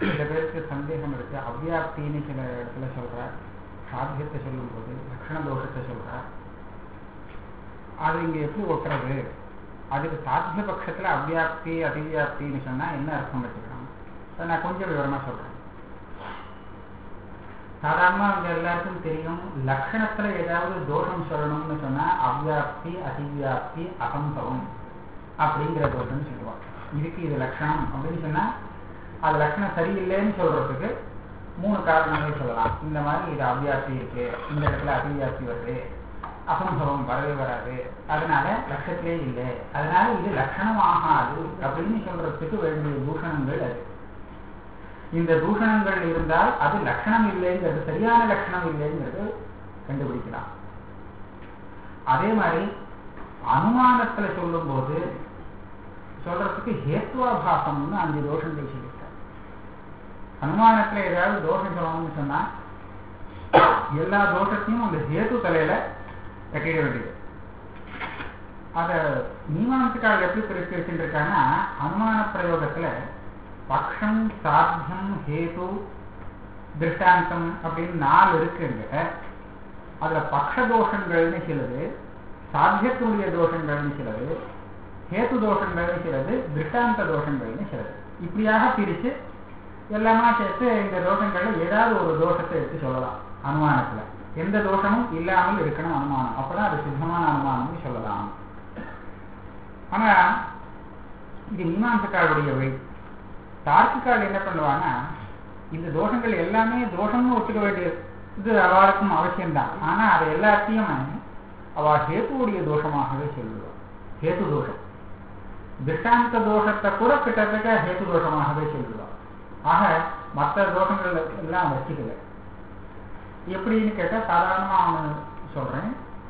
சில பேருக்கு சந்தேகம் இருக்கு அவ்வியாப்தின்னு சில இடத்துல சொல்றார் சாத்தியத்தை சொல்லும்போது லட்சண தோஷத்தை சொல்றார் அது இங்க எப்படி ஒட்டுறது அதுக்கு சாத்திய பட்சத்துல அவ்வியாப்தி அதிவியாப்தின்னு சொன்னா என்ன அர்த்தம் வச்சுக்கலாம் அதை நான் கொஞ்சம் விவரமா சொல்றேன் சாதாரணமா அவங்க எல்லாருக்கும் தெரியும் லட்சணத்துல ஏதாவது தோஷம் சொல்லணும்னு சொன்னா அவ்வியாப்தி அதிவியாப்தி அசம்பவம் அப்படிங்கிற தோஷம்னு சொல்லுவாங்க இதுக்கு இது லட்சணம் அப்படின்னு சொன்னா அது லட்சணம் சரியில்லைன்னு சொல்றதுக்கு மூணு காரணங்கள் சொல்லலாம் இந்த மாதிரி இது அவ்வியாப்தி இருக்கு இந்த இடத்துல அதிவியாப்தி வருது அசம்பவம் வரவே வராது அதனால லட்சத்திலே இல்லை அதனால இது லட்சணம் ஆகாது அப்படின்னு சொல்றதுக்கு வேண்டிய தூஷணங்கள் அது இந்த தூஷணங்கள் இருந்தால் அது லட்சணம் இல்லைங்கிறது சரியான லட்சணம் இல்லைங்கிறது கண்டுபிடிக்கலாம் அதே மாதிரி அனுமானத்துல சொல்லும் போது சொல்றதுக்கு ஹேத்துவாபாசம்னு அஞ்சு தோஷங்கள் சொல்லியிருக்காரு அனுமானத்துல ஏதாவது தோஷம் சொல்லணும்னு சொன்னா எல்லா தோஷத்தையும் அந்த ஹேத்து தலையில கட்டிட வேண்டியது அத மீமாம்சக்காரர் எப்படி பிரிச்சிருக்கின்றிருக்காங்கன்னா அனுமான பிரயோகத்துல பக்ஷம் சாத்தியம் ஹேது திருஷ்டாந்தம் அப்படின்னு நாலு இருக்குங்க அதுல பக்ஷ தோஷங்கள்னு சிலது சாத்தியத்துடைய தோஷங்கள்னு சிலது ஹேத்து தோஷங்கள்னு சிலது திருஷ்டாந்த தோஷங்கள்னு சிலது இப்படியாக பிரிச்சு எல்லாமே சேர்த்து இந்த தோஷங்கள்ல ஏதாவது ஒரு தோஷத்தை எடுத்து சொல்லலாம் அனுமானத்துல எந்த தோஷமும் இல்லாமல் இருக்கணும் அனுமானம் அப்பதான் அது சித்தமான அனுமானம்னு சொல்லலாம் ஆனா இது மீமாம்சக்காருடைய வழி தார்க்கிக்கால் என்ன பண்ணுவாங்கன்னா இந்த தோஷங்கள் எல்லாமே தோஷம்னு ஒத்துக்க வேண்டியது இது அவளுக்கும் அவசியம்தான் ஆனா அதை எல்லாத்தையும் அவ ஹேத்துவுடைய தோஷமாகவே சொல்லுவாள் ஹேத்து தோஷம் திருஷ்டாந்த தோஷத்தை கூட கிட்டத்தட்ட ஹேத்து தோஷமாகவே சொல்லுவாள் ஆக மற்ற தோஷங்கள் எல்லாம் வச்சுக்கல எப்படின்னு கேட்டா சாதாரணமா அவனு சொல்றேன்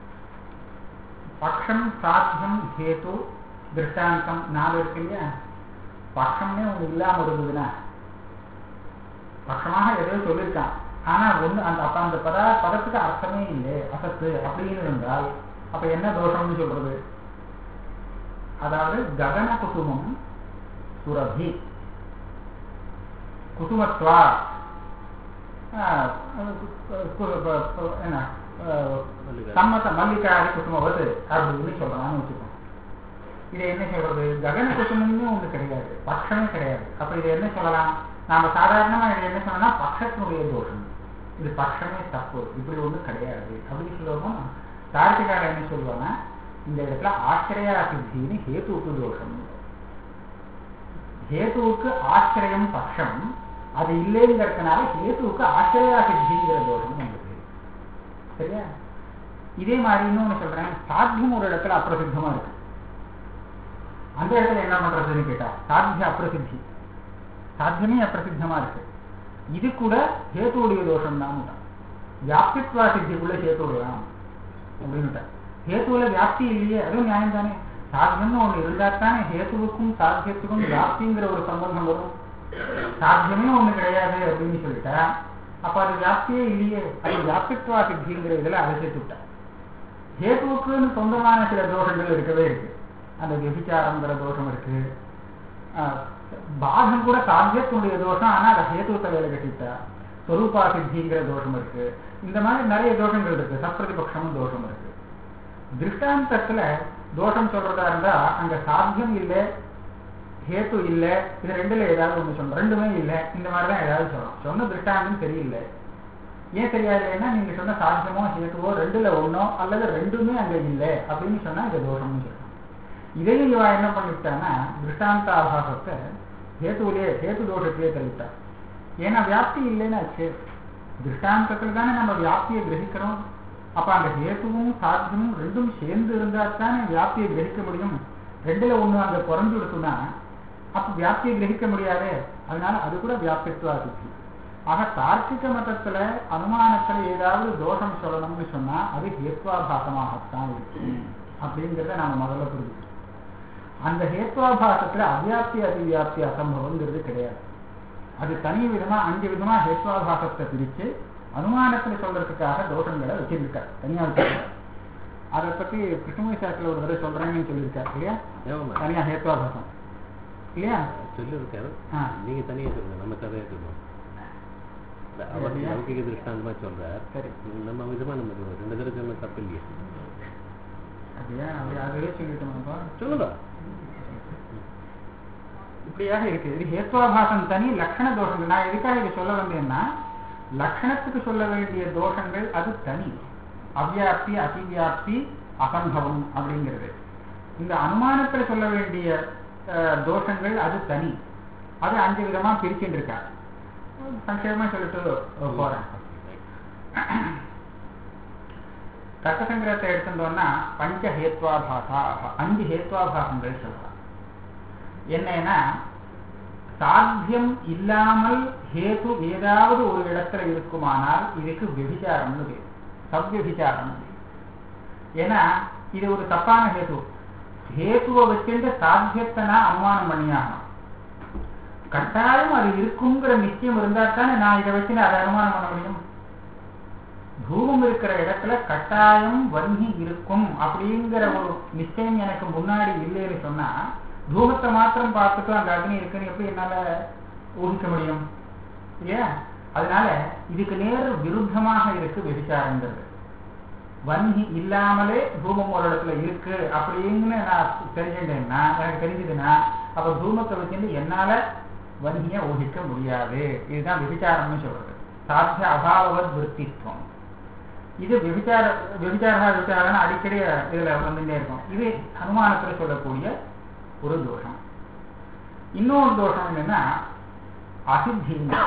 பக்ஷம் சாத்தியம் ஹேத்து திருஷ்டாந்தம் நாலு இருக்கு இல்லையா பட்சம்னே ஒண்ணு இல்லாம இருந்ததுன்னா பட்சமாக எதையோ சொல்லியிருக்கான் ஆனா ஒண்ணு அந்த அப்ப அந்த பத பதத்துக்கு அர்த்தமே இல்லை அசத்து அப்படின்னு இருந்தால் அப்ப என்ன தோஷம்னு சொல்றது அதாவது ககன குசுமம் சுரபி குசுமத்வா என்ன சம்மத மல்லிகாரி குசுமவது அப்படின்னு சொல்லலாம்னு வச்சுக்கோங்க இதை என்ன சொல்றது ககன குசுமம்னு ஒண்ணு கிடையாது பட்சமே கிடையாது அப்ப இதை என்ன சொல்லலாம் நாம சாதாரணமா இதை என்ன சொல்லலாம் பட்சத்தினுடைய தோஷம் இது பட்சமே தப்பு இப்படி ஒண்ணு கிடையாது அப்படின்னு சொல்லுவோம் தார்த்திகார என்ன சொல்லுவாங்கன்னா இந்த இடத்துல ஆச்சரியா சித்தின்னு ஹேத்துவுக்கு தோஷம் ஹேத்துவுக்கு ஆச்சரியம் பட்சம் அது இல்லைங்கிறதுனால ஹேத்துவுக்கு ஆச்சரியா சித்திங்கிற தோஷம் வந்தது சரியா இதே மாதிரி இன்னொன்னு சொல்றேன் சாத்தியம் ஒரு இடத்துல அப்பிரசித்தமா இருக்கு அந்த இடத்துல என்ன பண்றதுன்னு கேட்டா சாத்திய அப்பிரசித்தி சாத்தியமே அப்பிரசித்தமா இருக்கு இது கூட ஹேத்துடைய தோஷம் தான் வியாப்தித்வா சித்திக்குள்ள ஹேத்துடையாம் அப்படின்னு ஹேத்துவில வியாப்தி இல்லையே அதுவும் நியாயம் தானே சாத்தியம்னு ஒண்ணு இருந்தா தானே ஹேத்துவுக்கும் சாத்தியத்துக்கும் வியாப்திங்கிற ஒரு சம்பந்தம் வரும் சாத்தியமே ஒண்ணு கிடையாது அப்படின்னு சொல்லிட்டா அப்ப அது வியாப்தியே இல்லையே அது வியாப்தித்வா சித்திங்கிற இதுல அதை சேர்த்து விட்டா ஹேத்துவுக்குன்னு சொந்தமான சில தோஷங்கள் இருக்கவே இருக்கு அந்த விபிச்சாரங்கிற தோஷம் இருக்கு பாகம் கூட சாத்தியத்தினுடைய தோஷம் ஆனா அதை ஹேத்துவத்தை வேலை கட்டிட்டா சொரூபா சித்திங்கிற தோஷம் இருக்கு இந்த மாதிரி நிறைய தோஷங்கள் இருக்கு சப்பிரதிபக்ஷமும் தோஷம் இருக்கு திருஷ்டாந்தத்துல தோஷம் சொல்றதா இருந்தா அங்க சாத்தியம் இல்லை ஹேத்து இல்லை இது ரெண்டுல ஏதாவது ஒண்ணு சொல்லணும் ரெண்டுமே இல்லை இந்த மாதிரிதான் ஏதாவது சொல்லணும் சொன்ன திருஷ்டாந்தம் சரியில்லை ஏன் தெரியாதுன்னா நீங்க சொன்ன சாத்தியமோ ஹேத்துவோ ரெண்டுல ஒண்ணோ அல்லது ரெண்டுமே அங்க இல்லை அப்படின்னு சொன்னா இது தோஷம்னு சொல்லணும் இதையும் இவா என்ன பண்ணிவிட்டான்னா திருஷ்டாந்த ஆபாசத்தை ஹேத்துவிலே ஹேத்து தோஷத்திலே தள்ளிட்டா ஏன்னா வியாப்தி இல்லைன்னு ஆச்சு திருஷ்டாந்தத்துல தானே நம்ம வியாப்தியை கிரகிக்கிறோம் அப்ப அந்த ஹேத்துவும் சாத்தியமும் ரெண்டும் சேர்ந்து இருந்தா தானே வியாப்தியை கிரகிக்க முடியும் ரெண்டுல ஒண்ணு அங்க குறைஞ்சு கொடுத்துனா அப்ப வியாப்தியை கிரகிக்க முடியாது அதனால அது கூட வியாப்தித்துவா சித்தி ஆக தார்க்கிக மதத்துல அனுமானத்துல ஏதாவது தோஷம் சொல்லணும்னு சொன்னா அது ஹேத்வாபாசமாகத்தான் இருக்கு அப்படிங்கிறத நாம முதல்ல புரிஞ்சுக்கணும் அந்த ஹேத்வாபாசத்துல அவ்யாப்தி அதிவியாப்தி அசம்பவங்கிறது கிடையாது அது தனி விதமா அஞ்சு விதமா ஹேத்வாபாசத்தை பிரிச்சு அனுமானத்துல சொல்றதுக்காக தோஷங்களை வச்சிருக்காரு தனியா வச்சிருக்காரு அதை பத்தி கிருஷ்ணமூர்த்தி சாஸ்திரில ஒரு தடவை சொல்றேன்னு சொல்லியிருக்காரு இல்லையா தனியா ஹேத்வாபாசம் இல்லையா சொல்லியிருக்காரு ஆ. நீங்க தனியா சொல்லுங்க நம்ம கதையை சொல்லுவோம் இல்ல, அவர் இல்லையா? லௌகிக திருஷ்டாந்தமா சொல்றார் சரி நம்ம விதமா நம்ம சொல்லுவோம். ரெண்டு தடவை சொன்ன தப்பு இல்லையே அப்படியா அப்படி அதுவே சொல்லிட்டோம்ப்பா சொல்லுங்க இப்படியாக இருக்கு இது ஹேத்வாபாசம் தனி லக்ஷண தோஷங்கள் நான் எதுக்காக இதை சொல்ல வந்தேன்னா லக்ஷணத்துக்கு சொல்ல வேண்டிய தோஷங்கள் அது தனி அவ்வியாப்தி அதிவியாப்தி அசம்பவம் அப்படிங்கிறது இந்த அனுமானத்தில் சொல்ல வேண்டிய அஹ், தோஷங்கள் அது தனி அது அஞ்சு விதமா பிரிச்சுட்டு இருக்கா சங்கேபமா சொல்லிட்டு அஹ், போறேன் தர்க்க சங்கிரகத்தை எடுத்துட்டோம்னா பஞ்ச ஹேத்வாபாசா அஞ்சு ஹேத்வாபாசங்கள் சொல்றான் என்னன்னா சாத்தியம் இல்லாமல் ஹேது ஏதாவது ஒரு இடத்துல இருக்குமானால் இதுக்கு விபிச்சாரம்னு பேர் சவ்விபிச்சாரம் ஏன்னா இது ஒரு தப்பான ஹேது ஹேத்துவை வச்சுட்டு சாத்தியத்தை நான் அனுமானம் பண்ணியாகணும் கட்டாயம் அது இருக்குங்கிற நிச்சயம் இருந்தா தானே நான் இதை வச்சு நான் அதை அனுமானம் பண்ண முடியும் தூமம் இருக்கிற இடத்துல கட்டாயம் வன்னி இருக்கும் அப்படிங்கிற ஒரு நிச்சயம் எனக்கு முன்னாடி இல்லைன்னு சொன்னா தூமத்தை மாத்திரம் பார்த்துட்டு அந்த அக்னி இருக்குன்னு எப்படி என்னால ஊகிக்க முடியும் இல்லையா அதனால இதுக்கு நேர் விருத்தமாக இருக்கு விபிச்சாரங்கிறது வன்னி இல்லாமலே தூமம் ஒரு இடத்துல இருக்கு அப்படின்னு நான் தெரிஞ்சுட்டேன்னா எனக்கு தெரிஞ்சதுன்னா அப்ப தூமத்தை வச்சுட்டு என்னால வன்னிய ஊகிக்க முடியாது இதுதான் விபிச்சாரம்னு சொல்றது சாத்திய அபாவத் விற்பித்துவம் இது விபிச்சார விபிச்சார விசாரணை அடிக்கடி இதுல வந்துட்டே இருக்கும் இது அனுமானத்துல சொல்லக்கூடிய ஒரு தோஷம் இன்னொரு தோஷம் என்னன்னா அசித்திங்க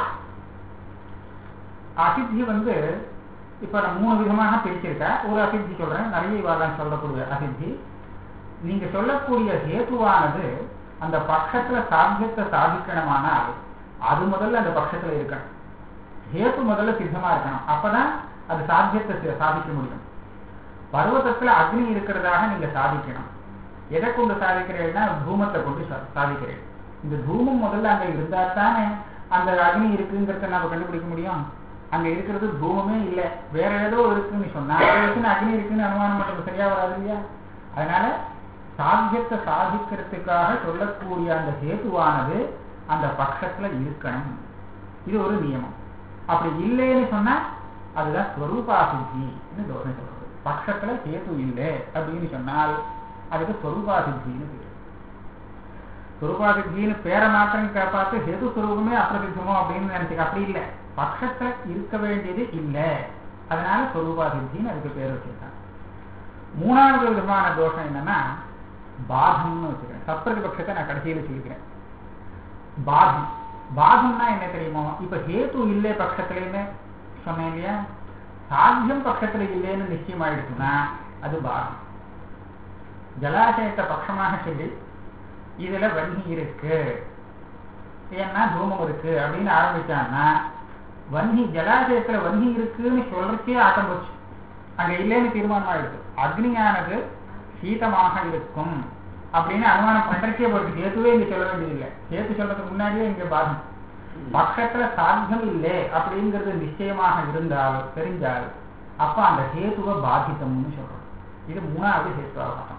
அசித்தி வந்து இப்ப நான் மூணு விதமாக பிரிச்சிருக்கேன் ஒரு அசித்தி சொல்றேன் நிறைய இவாதான் சொல்லக்கூடிய அசித்தி நீங்க சொல்லக்கூடிய ஹேத்துவானது அந்த பட்சத்துல சாத்தியத்தை சாதிக்கணுமானால் அது முதல்ல அந்த பட்சத்துல இருக்கணும் ஹேத்து முதல்ல சித்தமா இருக்கணும் அப்பதான் அது சாத்தியத்தை சா- சாதிக்க முடியும் பர்வதத்துல அக்னி இருக்கிறதாக நீங்க சாதிக்கணும் எதை கொண்டு சாதிக்கிறீங்கன்னா தூமத்தை கொண்டு சா- சாதிக்கிறீர்கள் இந்த தூமம் முதல்ல அங்க இருந்தா தானே அந்த அக்னி இருக்குங்கிறத நாம கண்டுபிடிக்க முடியும் அங்க இருக்கிறது தூமமே இல்லை வேற ஏதோ இருக்குன்னு சொன்னா அதை வச்சு அக்னி இருக்குன்னு அனுமானம் பண்றது சரியா வராது இல்லையா அதனால சாத்தியத்தை சாதிக்கிறதுக்காக சொல்லக்கூடிய அந்த ஹேத்துவானது அந்த பட்சத்துல இருக்கணும் இது ஒரு நியமம் அப்படி இல்லைன்னு சொன்னா அதுதான் ஸ்வரூபாசித்தின்னு தோஷம் சொல்றது பட்சத்துல ஹேத்து இல்லை அப்படின்னு சொன்னால் அதுக்கு ஸ்வரூபாசித்தின்னு பேரு ஸ்வரூபாசித்தின்னு பேரை மாத்திரம் கே- பார்த்து ஹேது ஸ்வரூபமே அப்பிரசித்தமோ அப்படின்னு நினைச்சுக்க அப்படி இல்லை பட்சத்துல இருக்க வேண்டியது இல்லை அதனால ஸ்வரூபாசித்தின்னு அதுக்கு பேர் வச்சிருக்காங்க மூணாவது விதமான தோஷம் என்னன்னா பாதம்னு வச்சுக்கிறேன் சப்ரதி பட்சத்தை நான் கடைசியில் சொல்லிக்கிறேன் பாதம் பாதம்னா என்ன தெரியுமோ இப்ப ஹேத்து இல்லை பட்சத்துலன்னு சொன்னேன் இல்லையா சாத்தியம் பட்சத்துல இல்லைன்னு நிச்சயமாயிடுச்சுன்னா அது பாதம் ஜலாசயத்தை பட்சமாக சொல்லி இதுல வன்னி இருக்கு ஏன்னா தூமம் இருக்கு அப்படின்னு ஆரம்பிச்சான்னா வன்னி ஜலாசயத்துல வன்னி இருக்குன்னு சொல்றச்சே ஆட்டம் போச்சு அங்க இல்லைன்னு தீர்மானம் ஆயிடுது அக்னியானது சீதமாக இருக்கும் அப்படின்னு அனுமானம் பண்றக்கே போயிருக்கு ஹேத்துவே இங்க சொல்ல வேண்டியதில்லை ஹேத்து சொல்றதுக்கு முன்னாடியே இங்க பாதம் பட்சத்துல சாத்தியம் இல்லை அப்படிங்கிறது நிச்சயமாக இருந்தால் தெரிஞ்சால் அப்ப அந்த ஹேத்துவ பாதித்தம்னு சொல்றோம் இது மூணாவது ஹேத்துவாகும்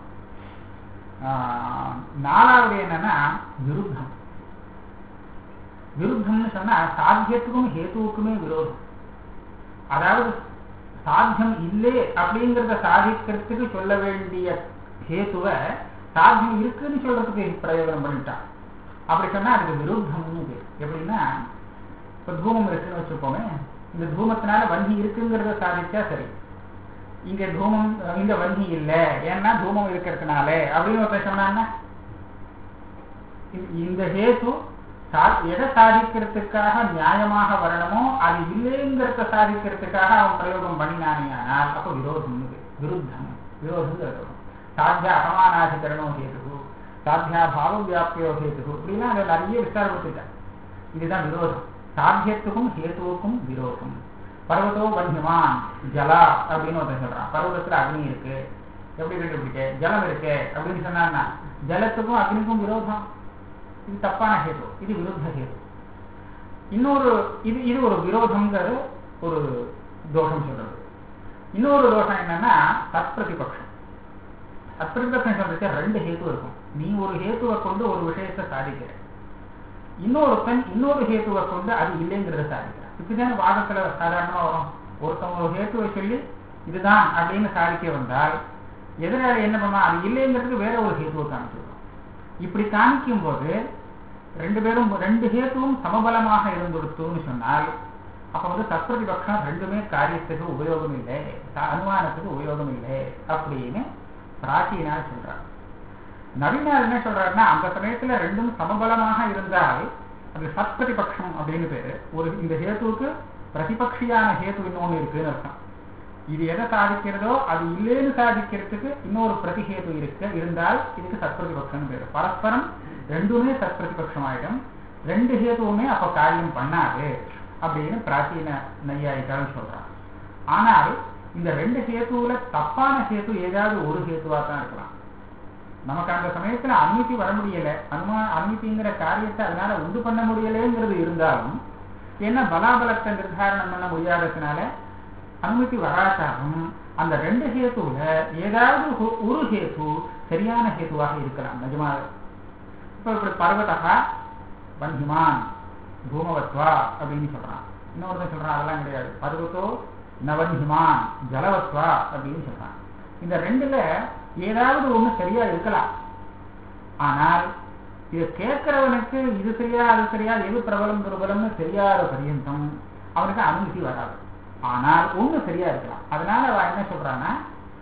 நாலாவது என்னன்னா விருத்தம் விருத்தம்னு சொன்னா சாத்தியத்துக்கும் ஹேத்துவுக்குமே விரோதம் அதாவது சாத்தியம் இல்லை அப்படிங்கிறத சாதிக்கிறதுக்கு சொல்ல வேண்டிய ஹேத்துவ சாத்தியம் இருக்குன்னு சொல்றதுக்கு பிரயோஜனம் பண்ணிட்டான் அப்படி சொன்னா அதுக்கு விருத்தம்னு பேர் எப்படின்னா இப்ப தூமம் இருக்குன்னு வச்சுக்கோமே இந்த தூமத்தினால வண்டி இருக்குங்கிறத சாதிச்சா சரி இங்க தூமம் இங்க வண்டி இல்ல ஏன்னா தூமம் இருக்கிறதுனால அப்படின்னு ஒருத்தன் சொன்னான்னா இந்த- இந்த ஹேத்து சா- எதை சாதிக்கிறதுக்காக நியாயமாக வரணுமோ அது இல்லைங்கிறத சாதிக்கிறதுக்காக அவன் பிரயோகம் பண்ணினானே ஆனால் அப்ப விரோதம் விருத்தம் விரோதம் வரும் சாத்திய அசமானாதிகரணம் ஹேது சாத்தியா பாவ வியாப்தியோ ஹேது இப்படிலாம் அதை நிறைய விசாரப்பட்டுட்டேன் இதுதான் விரோதம் சாத்தியத்துக்கும் ஹேத்துவுக்கும் விரோதம் பர்வதோ வன்யமான் ஜலா அப்படின்னு ஒருத்தன் சொல்றான் பர்வதத்துல அக்னி இருக்கு எப்படி கண்டுபிடிக்க ஜலம் இருக்கு அப்படின்னு சொன்னான்னா ஜலத்துக்கும் அக்னிக்கும் விரோதம் இது தப்பான ஹேது இது விருத்த ஹேது இன்னொரு இது இது ஒரு விரோதம்ங்கிறது ஒரு தோஷம் சொல்றது இன்னொரு தோஷம் என்னன்னா தற்பிரதிபக்ஷம் தற்பிரதிபக்ஷம் சொல்றதுக்கு ரெண்டு ஹேத்து இருக்கும் நீ ஒரு ஹேத்துவை கொண்டு ஒரு விஷயத்தை சாதிக்கிற இன்னொருத்தன் இன்னொரு ஹேத்துவை கொண்டு அது இல்லைங்கிறத சாதிக்கிறான் இப்படிதானே வாதத்துல சாதாரணமா வரும் ஒருத்தவங்க ஒரு ஹேத்துவை சொல்லி இதுதான் அப்படின்னு சாதிக்க வந்தால் எதிராளி என்ன பண்ணுவான் அது இல்லைங்கிறதுக்கு வேற ஒரு ஹேத்துவை காமிச்சிருவான் இப்படி காமிக்கும் போது ரெண்டு பேரும் ரெண்டு ஹேத்துவும் சமபலமாக இருந்துடுத்துன்னு சொன்னால் அப்ப வந்து சத்பிரதிபக்ஷம் ரெண்டுமே காரியத்துக்கு உபயோகம் இல்லை த- அனுமானத்துக்கு உபயோகம் இல்லை அப்படின்னு பிராச்சீனா சொல்றார் நவீனார் என்ன சொல்றாருன்னா அந்த சமயத்துல ரெண்டும் சமபலமாக இருந்தால் அது சத்பிரதிபக்ஷம் அப்படின்னு பேரு ஒரு இந்த ஹேத்துவுக்கு பிரதிபக்ஷியான ஹேத்து இன்னொன்னு இருக்குன்னு அர்த்தம் இது எதை சாதிக்கிறதோ அது இல்லைன்னு சாதிக்கிறதுக்கு இன்னொரு பிரதிஹேது இருக்கு இருந்தால் இதுக்கு சத்பிரதிபக்ஷம் பேரு பரஸ்பரம் ரெண்டுமே சத்பிரதிபக்ஷம் ஆயிடும் ரெண்டு ஹேத்துவுமே அப்ப காரியம் பண்ணாது அப்படின்னு பிராச்சீன நையாயிக்காரன் சொல்றான் ஆனால் இந்த ரெண்டு ஹேத்துவுல தப்பான ஹேத்து ஏதாவது ஒரு ஹேத்துவா தான் இருக்கலாம் நமக்கு அந்த சமயத்துல அனுமதி வர முடியல அனுமா அனுமதிங்கிற காரியத்தை அதனால உண்டு பண்ண முடியலைங்கிறது இருந்தாலும் ஏன்னா பலாபலத்தை நிர்தாரணம் பண்ண முடியாததுனால அனுமதி வராட்டாலும் அந்த ரெண்டு ஹேத்துவுல ஏதாவது ஒரு- ஒரு ஹேத்து சரியான ஹேத்துவாக இருக்கலாம் நிஜமாக இப்போ இப்படி பர்வதா வன்ஹிமான் பூமவத்வா அப்படின்னு சொல்றான் இன்னொருத்தன் சொல்றான் அதெல்லாம் கிடையாது பர்வத்தோ நவன்ஹிமான் ஜலவத்வா அப்படின்னு சொல்றான் இந்த ரெண்டுல ஏதாவது ஒண்ணு சரியா இருக்கலாம் ஆனால் இதை கேட்கிறவனுக்கு இது சரியா அது சரியா எது பிரபலம் துர்பலம்னு தெரியாத பரியந்தம் அவனுக்கு அனுமதி வராது ஆனால் ஒண்ணு சரியா இருக்கலாம் அதனால அவன் என்ன சொல்றான்னா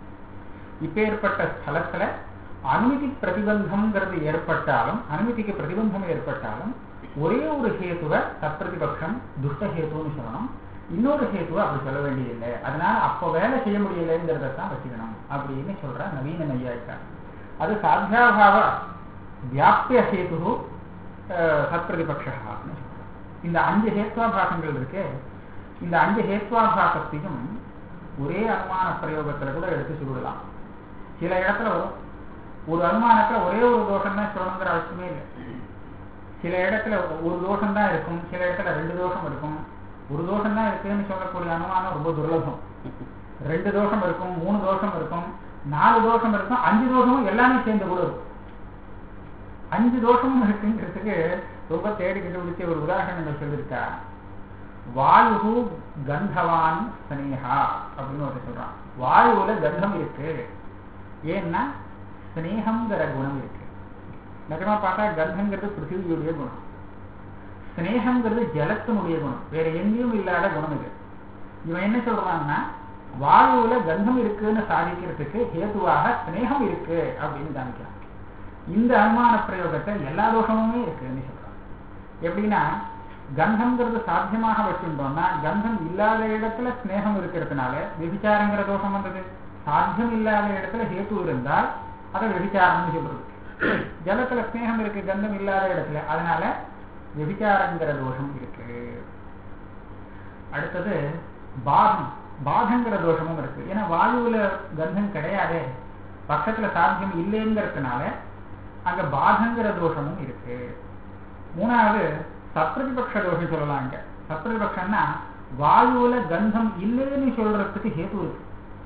இப்பேற்பட்ட ஸ்தலத்துல அனுமதி பிரதிபந்தம்ங்கிறது ஏற்பட்டாலும் அனுமதிக்கு பிரதிபந்தம் ஏற்பட்டாலும் ஒரே ஒரு ஹேத்துவை தற்பிரதிபக்ஷம் துஷ்ட ஹேத்துன்னு சொல்லணும் இன்னொரு ஹேத்துவை அப்படி சொல்ல வேண்டியதில்லை அதனால அப்போ வேலை செய்ய முடியலைங்கிறத தான் வச்சுக்கணும் அப்படின்னு சொல்ற நவீன நையாயிக்கார் அது சாத்தியாபாவ வியாபிய ஹேத்து சத்பிரதிபக்ஷன்னு சொல்றார் இந்த அஞ்சு ஹேத்வாபாசங்கள் இருக்கு இந்த அஞ்சு ஹேத்வாபாசத்தையும் ஒரே அனுமான பிரயோகத்துல கூட எடுத்து சொல்லலாம் சில இடத்துல வரும் ஒரு அனுமானத்துல ஒரே ஒரு தோஷம் தான் சொல்லணுங்கிற அவசியமே இல்லை சில இடத்துல ஒரு தோஷம் தான் இருக்கும் சில இடத்துல ரெண்டு தோஷம் இருக்கும் ஒரு தோஷம் தான் இருக்குன்னு சொல்லக்கூடிய அனுமானம் ரொம்ப துர்லபம் ரெண்டு தோஷம் இருக்கும் மூணு தோஷம் இருக்கும் நாலு தோஷம் இருக்கும் அஞ்சு தோஷமும் எல்லாமே சேர்ந்து கூட இருக்கும் அஞ்சு தோஷமும் இருக்குங்கிறதுக்கு ரொம்ப தேடி கண்டுபிடிச்ச ஒரு உதாரணங்கள் சொல்லியிருக்கா வாயு கந்தவான் ஸ்னேகா அப்படின்னு ஒரு சொல்றான் வாயுல கந்தம் இருக்கு ஏன்னா ஸ்னேகம்ங்கிற குணம் இருக்கு நிஜமா பார்த்தா கந்தங்கிறது பிருத்திவியுடைய குணம் ஸ்னேகம்ங்கிறது ஜலத்தினுடைய குணம் வேற எங்கேயும் இல்லாத குணம் இது இவன் என்ன சொல்றான்னா வாயுவுல கந்தம் இருக்குன்னு சாதிக்கிறதுக்கு ஹேதுவாக ஸ்னேகம் இருக்கு அப்படின்னு காமிக்கிறான் இந்த அனுமான பிரயோகத்தை எல்லா தோஷமுமே இருக்குன்னு சொல்றான் எப்படின்னா கந்தம்ங்கிறது சாத்தியமாக வச்சுட்டோம்னா கந்தம் இல்லாத இடத்துல ஸ்னேகம் இருக்கிறதுனால விபிச்சாரங்கிற தோஷம் வந்தது சாத்தியம் இல்லாத இடத்துல ஹேத்து இருந்தால் அதை விபிச்சாரம்னு சொல்றது ஜலத்துல ஸ்னேகம் இருக்கு கந்தம் இல்லாத இடத்துல அதனால விபிச்சாரங்கிற தோஷம் இருக்கு அடுத்தது பாகம் பாகங்கிற தோஷமும் இருக்கு ஏன்னா வாயுவுல கந்தம் கிடையாதே பக்கத்துல சாத்தியம் இல்லைங்கிறதுனால அங்க பாகங்கிற தோஷமும் இருக்கு மூணாவது சத்பிரதிபக்ஷ தோஷம் சொல்லலாம் இங்க சத்பிரதிபக்ஷம்னா வாயுவுல கந்தம் இல்லைன்னு சொல்றதுக்கு ஹேத்து இருக்கு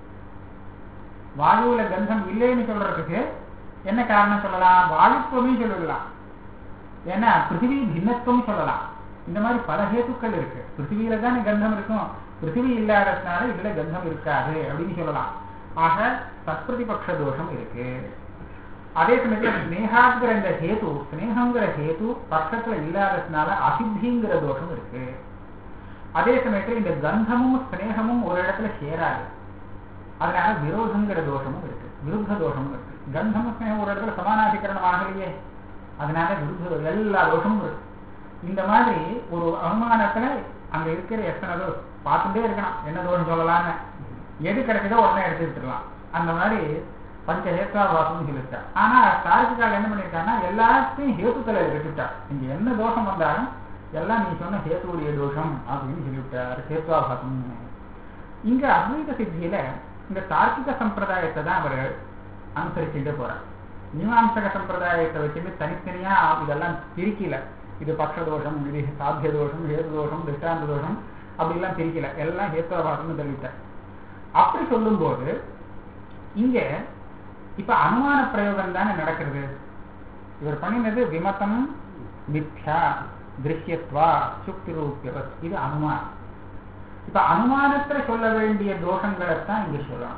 வாயுவுல கந்தம் இல்லைன்னு சொல்றதுக்கு என்ன காரணம் சொல்லலாம் வாயுத்துவமே சொல்லலாம் ஏன்னா பிருத்திவி பின்னத்துவம் சொல்லலாம் இந்த மாதிரி பல ஹேத்துக்கள் இருக்கு பிருத்திவியில தானே கந்தம் இருக்கும் பிருத்திவி இல்லாததுனால இதுல கந்தம் இருக்காது அப்படின்னு சொல்லலாம் ஆக சத்பிரதிபக்ஷ தோஷம் இருக்கு அதே சமயத்துல ஸ்னேகாங்கிற இந்த ஹேத்து ஸ்னேகங்கிற ஹேத்து பக்கத்துல இல்லாததுனால அசித்திங்கிற தோஷம் இருக்கு அதே சமயத்துல இந்த கந்தமும் ஸ்னேகமும் ஒரு இடத்துல சேராது அதனால விரோதங்கிற தோஷமும் இருக்கு விருத்த தோஷமும் இருக்கு கந்தமும் ஸ்னேகம் ஒரு இடத்துல சமானாதிகரணம் ஆகலையே அதனால விருத்த எல்லா தோஷமும் இருக்கு இந்த மாதிரி ஒரு அவமானத்துல அங்க இருக்கிற எத்தனை தோஷம் பார்த்துட்டே இருக்கணும் என்ன தோஷம் சொல்லலாம்னு எது கிடைக்குதோ உடனே எடுத்துக்கிட்டுலாம் அந்த மாதிரி பஞ்ச ஹேத்வாபாசம்னு சொல்லிட்டா ஆனா தாரிகால் என்ன பண்ணிருக்காங்கன்னா எல்லாத்தையும் ஹேத்துக்களை விட்டுட்டா இங்க என்ன தோஷம் வந்தாலும் எல்லாம் நீ சொன்ன ஹேத்துடைய தோஷம் அப்படின்னு சொல்லிவிட்டார் ஹேத்வாபாசம் இங்க அத்வைத சித்தியில இந்த தார்க்கிக சம்பிரதாயத்தை தான் அவர் அனுசரிச்சுட்டு போறார் மீமாம்சக சம்பிரதாயத்தை வச்சுட்டு தனித்தனியா இதெல்லாம் பிரிக்கல இது பக்ஷ தோஷம் இது சாத்திய தோஷம் ஹேது தோஷம் திஷ்டாந்த தோஷம் அப்படிலாம் பிரிக்கல எல்லாம் ஹேத்வாபாசம்னு சொல்லிட்டார் அப்படி சொல்லும்போது இங்க இப்ப அனுமான பிரயோகம் தானே நடக்கிறது இவர் பண்ணினது விமதம் மித்யா திருஷ்யத்வா சுக்தி ரூபியவத் இது அனுமானம் இப்ப அனுமானத்துல சொல்ல வேண்டிய தோஷங்களைத்தான் இங்க சொல்லணும்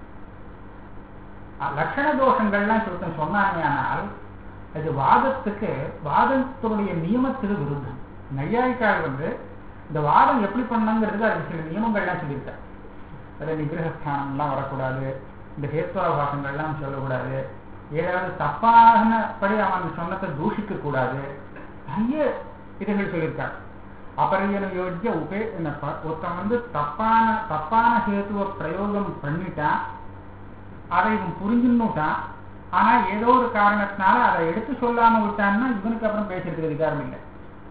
அஹ் லட்சண தோஷங்கள்லாம் சொல்லிட்டு சொன்னாங்கயானால் அது வாதத்துக்கு வாதத்தினுடைய நியமத்துக்கு விருத்தம் நையாயிக்கால் வந்து இந்த வாதம் எப்படி பண்ணணுங்கிறதுக்கு அதுக்கு சில நியமங்கள்லாம் சொல்லியிருக்காரு அதில் நிகிரகஸ்தானம்லாம் வரக்கூடாது இந்த ஹேத்வாபாசங்கள்லாம் சொல்லக்கூடாது ஏதாவது தப்பானபடி அவன் சொன்னதை தூஷிக்க கூடாது நிறைய இதுகள் சொல்லியிருக்காரு அபரியன யோஜ்ய உபே என்னப்பா ஒருத்தன் வந்து தப்பான தப்பான ஹேத்துவ பிரயோகம் பண்ணிட்டான் அதை இவன் புரிஞ்சுன்னுட்டான் ஆனா ஏதோ ஒரு காரணத்தினால அதை எடுத்து சொல்லாம விட்டான்னா இவனுக்கு அப்புறம் பேசுறதுக்கு அதிகாரம் இல்லை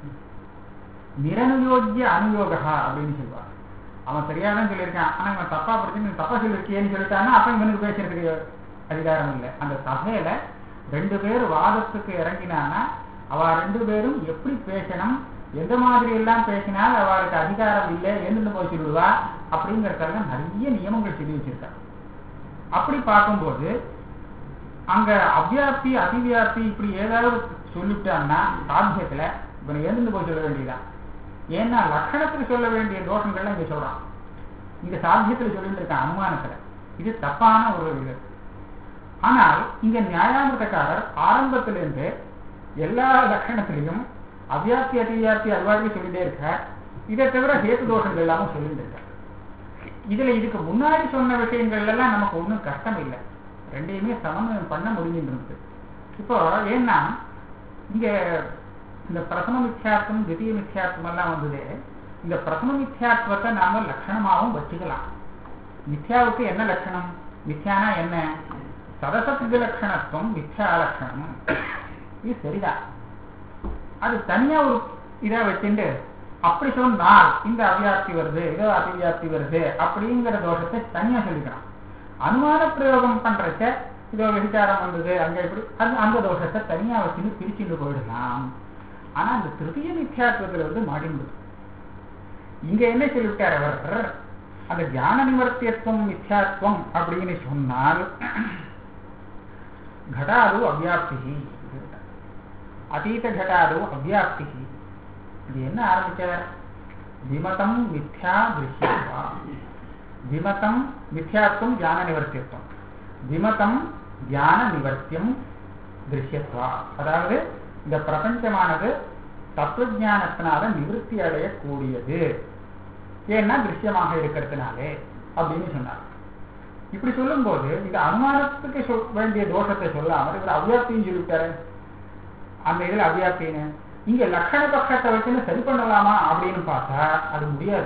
நிரனுயோஜ்ய அனுயோகா அப்படின்னு சொல்லுவார் அவன் சரியா தான் சொல்லியிருக்கான் ஆனா இவன் தப்பா படிச்சு நீ தப்பா சொல்லியிருக்கியேன்னு சொல்லிட்டான்னா அப்ப இவனுக்கு பேசுறதுக்கு அதிகாரம் இல்லை அந்த சபையில ரெண்டு பேர் வாதத்துக்கு இறங்கினானா அவ ரெண்டு பேரும் எப்படி பேசணும் எந்த மாதிரி எல்லாம் பேசினால் அவளுக்கு அதிகாரம் இல்லை என்று போய் சொல்லுவா அப்படிங்கறதுக்காக நிறைய நியமங்கள் சொல்லி வச்சிருக்கா அப்படி பார்க்கும்போது அங்க அவ்வியாப்தி அதிவியாப்தி இப்படி ஏதாவது சொல்லிட்டான்னா சாத்தியத்துல இவனை எழுந்து போய் சொல்ல வேண்டியதான் ஏன்னா லட்சணத்துக்கு சொல்ல வேண்டிய தோஷங்கள்லாம் இங்க சொல்றான் இங்க சாத்தியத்துல சொல்லிட்டு இருக்கான் அனுமானத்துல இது தப்பான ஒரு இது ஆனால் இங்க நியாயாமிரதக்காரர் ஆரம்பத்திலிருந்து எல்லா லட்சணத்திலையும் அவ்வியாப்தி அதிவியாப்தி அதுவாக சொல்லிட்டே இருக்கார் இதை தவிர ஹேத்து தோஷங்கள் எல்லாமும் சொல்லிட்டு இருக்கார் இதுல இதுக்கு முன்னாடி சொன்ன விஷயங்கள் எல்லாம் நமக்கு ஒன்றும் கஷ்டம் இல்லை ரெண்டையுமே சமன்வயம் பண்ண முடிஞ்சிருக்கு இப்போ ஏன்னா இங்க இந்த பிரதம மித்யாத்வம் தித்திய மித்யாத்வம் எல்லாம் வந்தது இந்த பிரதம மித்யாத்வத்தை நாம லட்சணமாகவும் வச்சுக்கலாம் மித்யாவுக்கு என்ன லட்சணம் மித்யானா என்ன சதசத் லட்சணத்துவம் மித்யா லட்சணம் இது சரிதான் அது தனியா ஒரு இதா வச்சுட்டு அப்படி சொன்னால் இந்த அவ்வியாப்தி வருது ஏதோ அதிவியாப்தி வருது அப்படிங்கிற தோஷத்தை தனியா சொல்லிக்கலாம் அனுமான பிரயோகம் பண்றச்ச இதோ விசாரம் வந்தது அங்க இப்படி அது அந்த தோஷத்தை தனியா வச்சுன்னு பிரிச்சுட்டு போயிடலாம் ஆனா அந்த திருத்திய மித்யாத்துவத்துல வந்து மாட்டின்றது இங்க என்ன சொல்லிவிட்டார் அவர் அந்த தியான நிவர்த்தியத்துவம் மித்யாத்வம் அப்படின்னு சொன்னால் घटादौ அவ்வியாப்தி அதீத घटादौ அவ்வியாப்தி இது என்ன ஆரம்பிச்சார் விமதம் மித்யா திருஷ்யத்வா விமதம் மித்யாத்வம் தியான நிவர்த்தியத்துவம் விமதம் தியான நிவர்த்தியம் திருஷ்யத்வா அதாவது இந்த பிரபஞ்சமானது தத்துவஜானத்தினால நிவர்த்தி அடையக்கூடியது ஏன்னா திருஷ்யமாக இருக்கிறதுனாலே அப்படின்னு சொன்னார் இப்படி சொல்லும்போது இந்த அனுமானத்துக்கு சொல் வேண்டிய தோஷத்தை சொல்லாமல் இவர் அவ்வியாப்தியும் சொல்லிட்டாரு அந்த இதுல அவ்வியாப்தின்னு இங்க லட்சண பட்சத்தை வச்சுன்னு சரி பண்ணலாமா அப்படின்னு பார்த்தா அது முடியாது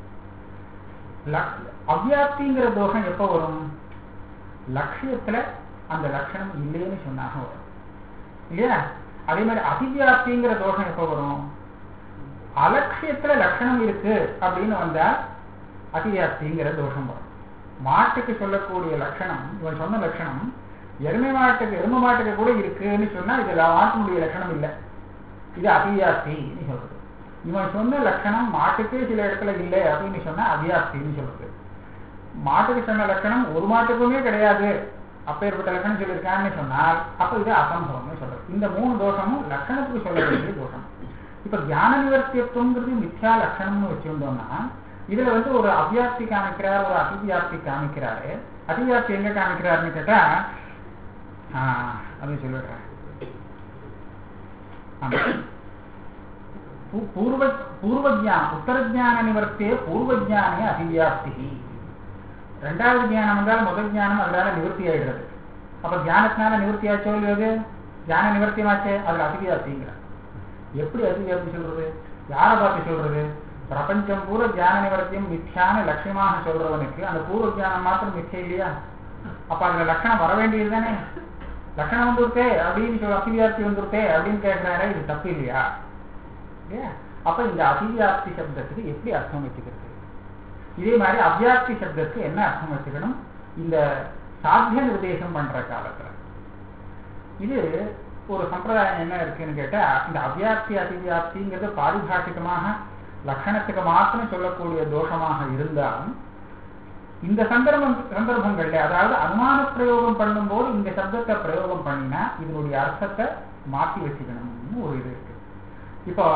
அவ்வியாப்திங்கிற தோஷம் எப்போ வரும் லட்சியத்துல அந்த லட்சணம் இல்லைன்னு சொன்னாக வரும் இல்லையா அதே மாதிரி அதிவியாப்திங்கிற தோஷம் எப்போ வரும் அலட்சியத்துல லட்சணம் இருக்கு அப்படின்னு வந்தா அதிவியாப்திங்கிற தோஷம் வரும் மாட்டுக்கு சொல்லக்கூடிய லட்சணம் இவன் சொன்ன லட்சணம் எருமை மாட்டுக்கு எருமை மாட்டுக்கு கூட இருக்குன்னு சொன்னா இது மாட்டினுடைய லட்சணம் இல்லை இது அதிவியாப்தின்னு சொல்றது இவன் சொன்ன லட்சணம் மாட்டுக்கே சில இடத்துல இல்லை அப்படின்னு சொன்னா அவியாப்தின்னு சொல்றது மாட்டுக்கு சொன்ன லட்சணம் ஒரு மாட்டுக்குமே கிடையாது அப்பேற்பட்ட லட்சணம் சொல்லியிருக்கான்னு சொன்னால் அப்ப இது அசம்பவம்னு சொல்றது இந்த மூணு தோஷமும் லட்சணத்துக்கு சொல்ல வேண்டிய தோஷம் இப்ப தியான நிவர்த்தியத்துவங்கிறது மித்யா லட்சணம்னு வச்சிருந்தோம்னா இதுல வந்து ஒரு அவ்வியாப்தி காமிக்கிறார் ஒரு அதிவியாப்தி காமிக்கிறாரு அதிவியாப்தி எங்க காமிக்கிறாருன்னு கேட்டா அப்படின்னு சொல்லிடுறேன் பூர்வ பூர்வஜான உத்தரஜான நிவர்த்தியே பூர்வஜானே அதிவியாப்தி ரெண்டாவது ஜானம் வந்தால் முதல் ஜானம் அதனால நிவர்த்தி ஆயிடுறது அப்ப தியானத்தினால நிவர்த்தி ஆச்சோ இல்லையாது தியான நிவர்த்தியமாச்சே அதுல அதிவியாப்திங்கிற எப்படி அதிவியாப்தி சொல்றது யாரை பார்த்து சொல்றது பிரபஞ்சம் பூரா தியான நிவர்த்தியம் மித்யான லட்சியமாக சொல்றவனுக்கு அந்த பூர்வ தியானம் மாத்திரம் மிச்சம் இல்லையா அப்ப அதுல லட்சணம் வர வேண்டியது தானே லட்சணம் வந்துருத்தே அப்படின்னு சொல்ல அதிவியாப்தி வந்துருத்தே அப்படின்னு கேட்கிறாரு இது தப்பு இல்லையா இல்லையா அப்ப இந்த அதிவியாப்தி சப்தத்துக்கு எப்படி அர்த்தம் வச்சுக்கிறது இதே மாதிரி அவ்வியாப்தி சப்தத்துக்கு என்ன அர்த்தம் வச்சுக்கணும் இந்த சாத்திய நிர்தேசம் பண்ற காலத்துல இது ஒரு சம்பிரதாயம் என்ன இருக்குன்னு கேட்டா இந்த அவ்வியாப்தி அதிவியாப்திங்கிறது பாரிபாஷிகமாக லட்சணத்துக்கு மாத்திரம் சொல்லக்கூடிய தோஷமாக இருந்தாலும் இந்த சந்தர்ப்பம் சந்தர்ப்பங்கள்ல அதாவது அனுமான பிரயோகம் பண்ணும்போது இந்த சப்தத்தை பிரயோகம் பண்ணினா இதனுடைய அர்த்தத்தை மாற்றி வச்சுக்கணும்னு ஒரு இது இருக்கு இப்போ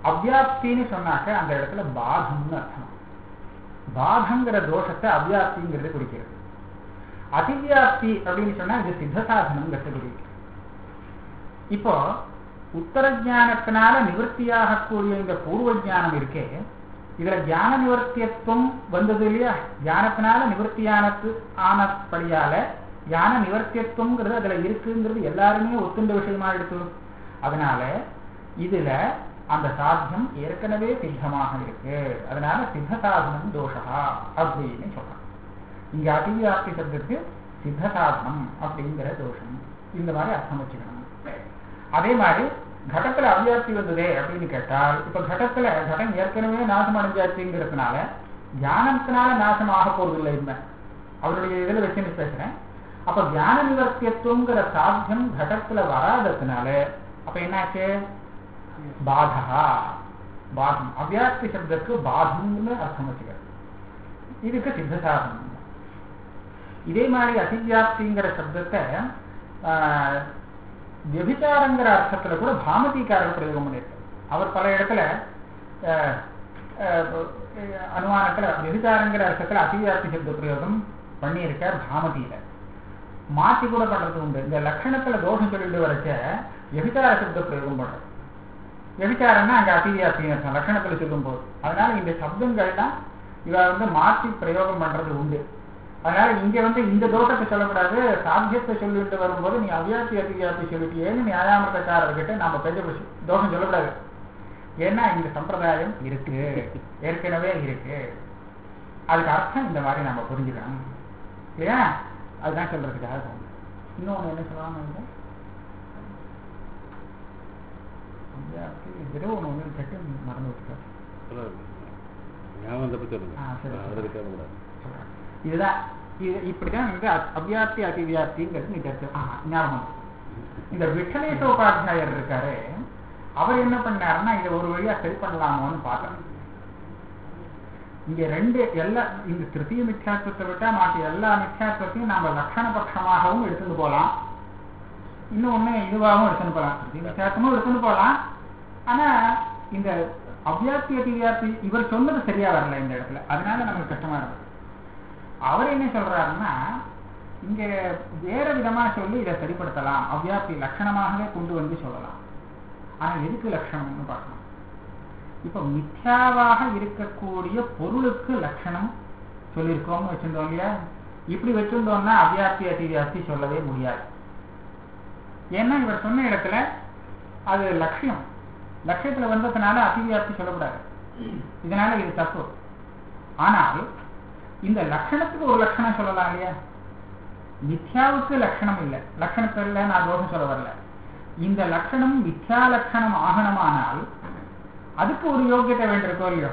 அவ்யாப்தின்னு சொன்னாக்க அந்த இடத்துல பாதம்னு அர்த்தம் பாதங்கிற தோஷத்தை அவ்யாப்திங்கிறது குறிக்கிறது அதிவியாப்தி அப்படின்னு சொன்னா இது சித்த சாதனங்கிறது குறிக்கிறது இப்போ உத்தர ஞானத்தினால நிவர்த்தியாகக்கூடிய இந்த பூர்வ ஞானம் இருக்கே இதுல ஞான நிவர்த்தியத்துவம் வந்தது இல்லையா ஞானத்தினால நிவர்த்தியானது ஆனபடியால ஞான நிவர்த்தியத்துவங்கிறது அதுல இருக்குங்கிறது எல்லாருமே ஒத்துண்ட விஷயமா எடுத்து அதனால இதுல அந்த சாத்தியம் ஏற்கனவே சித்தமாக இருக்கு அதனால சித்த சாதனம் தோஷா அப்படின்னு சொல்றான் இங்க அதிவியாப்தி சப்தத்துக்கு சித்த சாதனம் அப்படிங்கிற தோஷம் இந்த மாதிரி அர்த்தம் வச்சுக்கணும் அதே மாதிரி கடத்துல அவ்வியாப்தி வந்ததே அப்படின்னு கேட்டால் இப்ப கடத்துல கடம் ஏற்கனவே நாசம் அடைஞ்சாச்சுங்கிறதுனால ஞானத்தினால நாசம் ஆக போறது இல்லை இனிமே அவருடைய இதுல வச்சு பேசுறேன் அப்ப ஞான நிவர்த்தியத்துவங்கிற சாத்தியம் கடத்துல வராததுனால அப்ப என்னாச்சு பாதகா பாதம் அவ்யாப்தி சப்தத்துக்கு பாதம்னு அர்த்தம் வச்சுக்கிறது இதுக்கு சித்த சாதனம் இதே மாதிரி அதிவியாப்திங்கிற சப்தத்தை ஆஹ், விபிச்சாரங்கிற அர்த்தத்துல கூட பாமதிக்காரர் பிரயோகம் பண்ணியிருக்கார் அவர் பல இடத்துல ஆஹ், ஆஹ், அனுமானத்துல விபிச்சாரங்கிற அர்த்தத்துல அதிவியாப்தி சப்த பிரயோகம் பண்ணியிருக்கார் பாமதியில மாத்தி கூட பண்றது உண்டு இந்த லட்சணத்துல தோஷம் சொல்லிட்டு வரைச்ச விபிச்சார சப்த பிரயோகம் பண்றது விபிச்சாரம்னா அங்க அதிவியாப்தி அர்த்தம் லட்சணத்துல சொல்லும் போது அதனால இந்த சப்தங்கள்லாம் இவ வந்து மாற்றி பிரயோகம் பண்றது உண்டு அதனால இங்க வந்து இந்த தோஷத்தை சொல்லக்கூடாது சாத்தியத்தை சொல்லிட்டு வரும்போது நீ அவ்யாப்தி அதிவியாப்தி சொல்லிட்டியேன்னு நியாயாமிரதக்காரர்கிட்ட நாம பெரிய விஷயம் தோஷம் சொல்லக்கூடாது ஏன்னா இந்த சம்பிரதாயம் இருக்கு ஏற்கனவே இருக்கு அதுக்கு அர்த்தம் இந்த மாதிரி நம்ம புரிஞ்சுக்கணும் இல்லையா அதுதான் சொல்றதுக்காக சொன்னேன் இன்னொன்னு என்ன சொல்லுவாங்க இங்க? அவ்யாப்தி ஏதோ ஒண்ணு ஒண்ணு கட்டு மறந்து விட்டுருக்காரு சொல்லுங்க. ஞாபகம் வந்தப்ப சொல்லுங்க ஆ, சரி, சரி. அவருக்கு தேவைப்படாது சொல்றேன். இதுதான் இது இப்படிதான் வந்து அ- அவ்யாப்தி அதிவியாப்திங்கிறது நீங்க எடுத்து- ஆ, ஞாபகம் வந்துச்சு. இந்த விட்டலேசோபாத்தியாயர் இருக்காரு அவர் என்ன பண்ணாருன்னா இதை ஒரு வழியா சரி பண்ணலாமோன்னு பார்த்தார் இங்க ரெண்டு எல்லா இந்த திருத்திய மித்யாத்வத்தை விட்டா மாற்றி எல்லா மித்யாத்வத்தையும் நாம லட்சண பட்சமாகவும் எடுத்துட்டு போலாம் இன்னொன்னு இதுவாகவும் எடுத்துட்டு போலாம் திருத்திய மித்யாத்வமும் எடுத்துட்டு போலாம் ஆனா இந்த அவ்யாப்தி அதிவியாப்தி இவர் சொன்னது சரியா வரல இந்த இடத்துல அதனால நமக்கு கஷ்டமா இருக்கு அவர் என்ன சொல்றாருன்னா இங்க வேற விதமா சொல்லி இதை சரிப்படுத்தலாம் அவ்யாப்தி லட்சணமாகவே கொண்டு வந்து சொல்லலாம் ஆனா எதுக்கு லட்சணம்னு பார்க்கணும் இப்ப மித்யாவாக இருக்கக்கூடிய பொருளுக்கு லட்சணம் சொல்லியிருக்கோம்னு வச்சிருந்தோம் இல்லையா இப்படி வச்சிருந்தோம்னா அவ்யாப்தி அதிவியாப்தி சொல்லவே முடியாது ஏன்னா இவர் சொன்ன இடத்துல அது லட்சியம் லட்சியத்துல வந்ததுனால அதிவியாப்தி சொல்லக்கூடாது இதனால இது தப்பு ஆனால் இந்த லட்சணத்துக்கு ஒரு லட்சணம் சொல்லலாம் இல்லையா மித்யாவுக்கு லட்சணம் இல்லை லட்சணத்துல நான் தோஷம் சொல்ல வரல இந்த லட்சணம் மித்யா லட்சணம் ஆகணுமானால் அதுக்கு ஒரு யோகியத்தை வேண்டியிருக்கோ இல்லையோ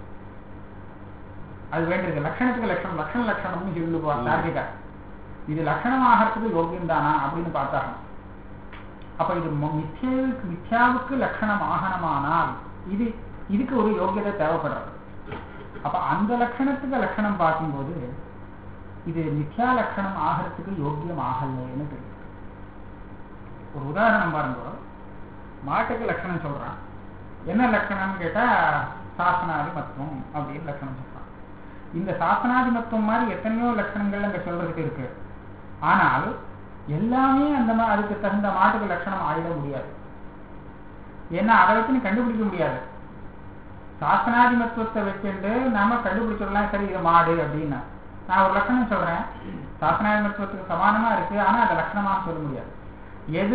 அது வேண்டியிருக்கு லட்சணத்துக்கு லட்சணம் லட்சண லட்சணம்னு சொல்லுவா தார்கிகா இது லட்சணம் ஆகிறதுக்கு யோகியம் தானா அப்படின்னு பார்த்தாங்க அப்ப இது ம- மித்யாவுக்கு மித்யாவுக்கு லட்சணம் ஆகணுமானால் இது இதுக்கு ஒரு யோகியதை தேவைப்படுறது அப்ப அந்த லட்சணத்துக்கு லட்சணம் பார்க்கும்போது இது மித்யா லட்சணம் ஆகிறதுக்கு யோக்கியம் ஆகலைன்னு தெரியும் ஒரு உதாரணம் பாருங்க மாட்டுக்கு லட்சணம் சொல்றான் என்ன லட்சணம்னு கேட்டா சாசனாதிமத்துவம் அப்படின்னு லட்சணம் சொல்றான் இந்த சாசனாதிமத்துவம் மாதிரி எத்தனையோ லட்சணங்கள் அங்க சொல்றதுக்கு இருக்கு ஆனால் எல்லாமே அந்த மா- அதுக்கு தகுந்த மாட்டுக்கு லட்சணம் ஆயிட முடியாது ஏன்னா அதை வச்சு நீ கண்டுபிடிக்க முடியாது சாசனாதிமத்துவத்தை வச்சுட்டு நாம கண்டுபிடிச்சிடலாம் சரி இது மாடு அப்படின்னா நான் ஒரு லட்சணம் சொல்றேன் சாசனாதிமத்துவத்துக்கு சமானமா இருக்கு ஆனா அதை லட்சணமாக சொல்ல முடியாது எது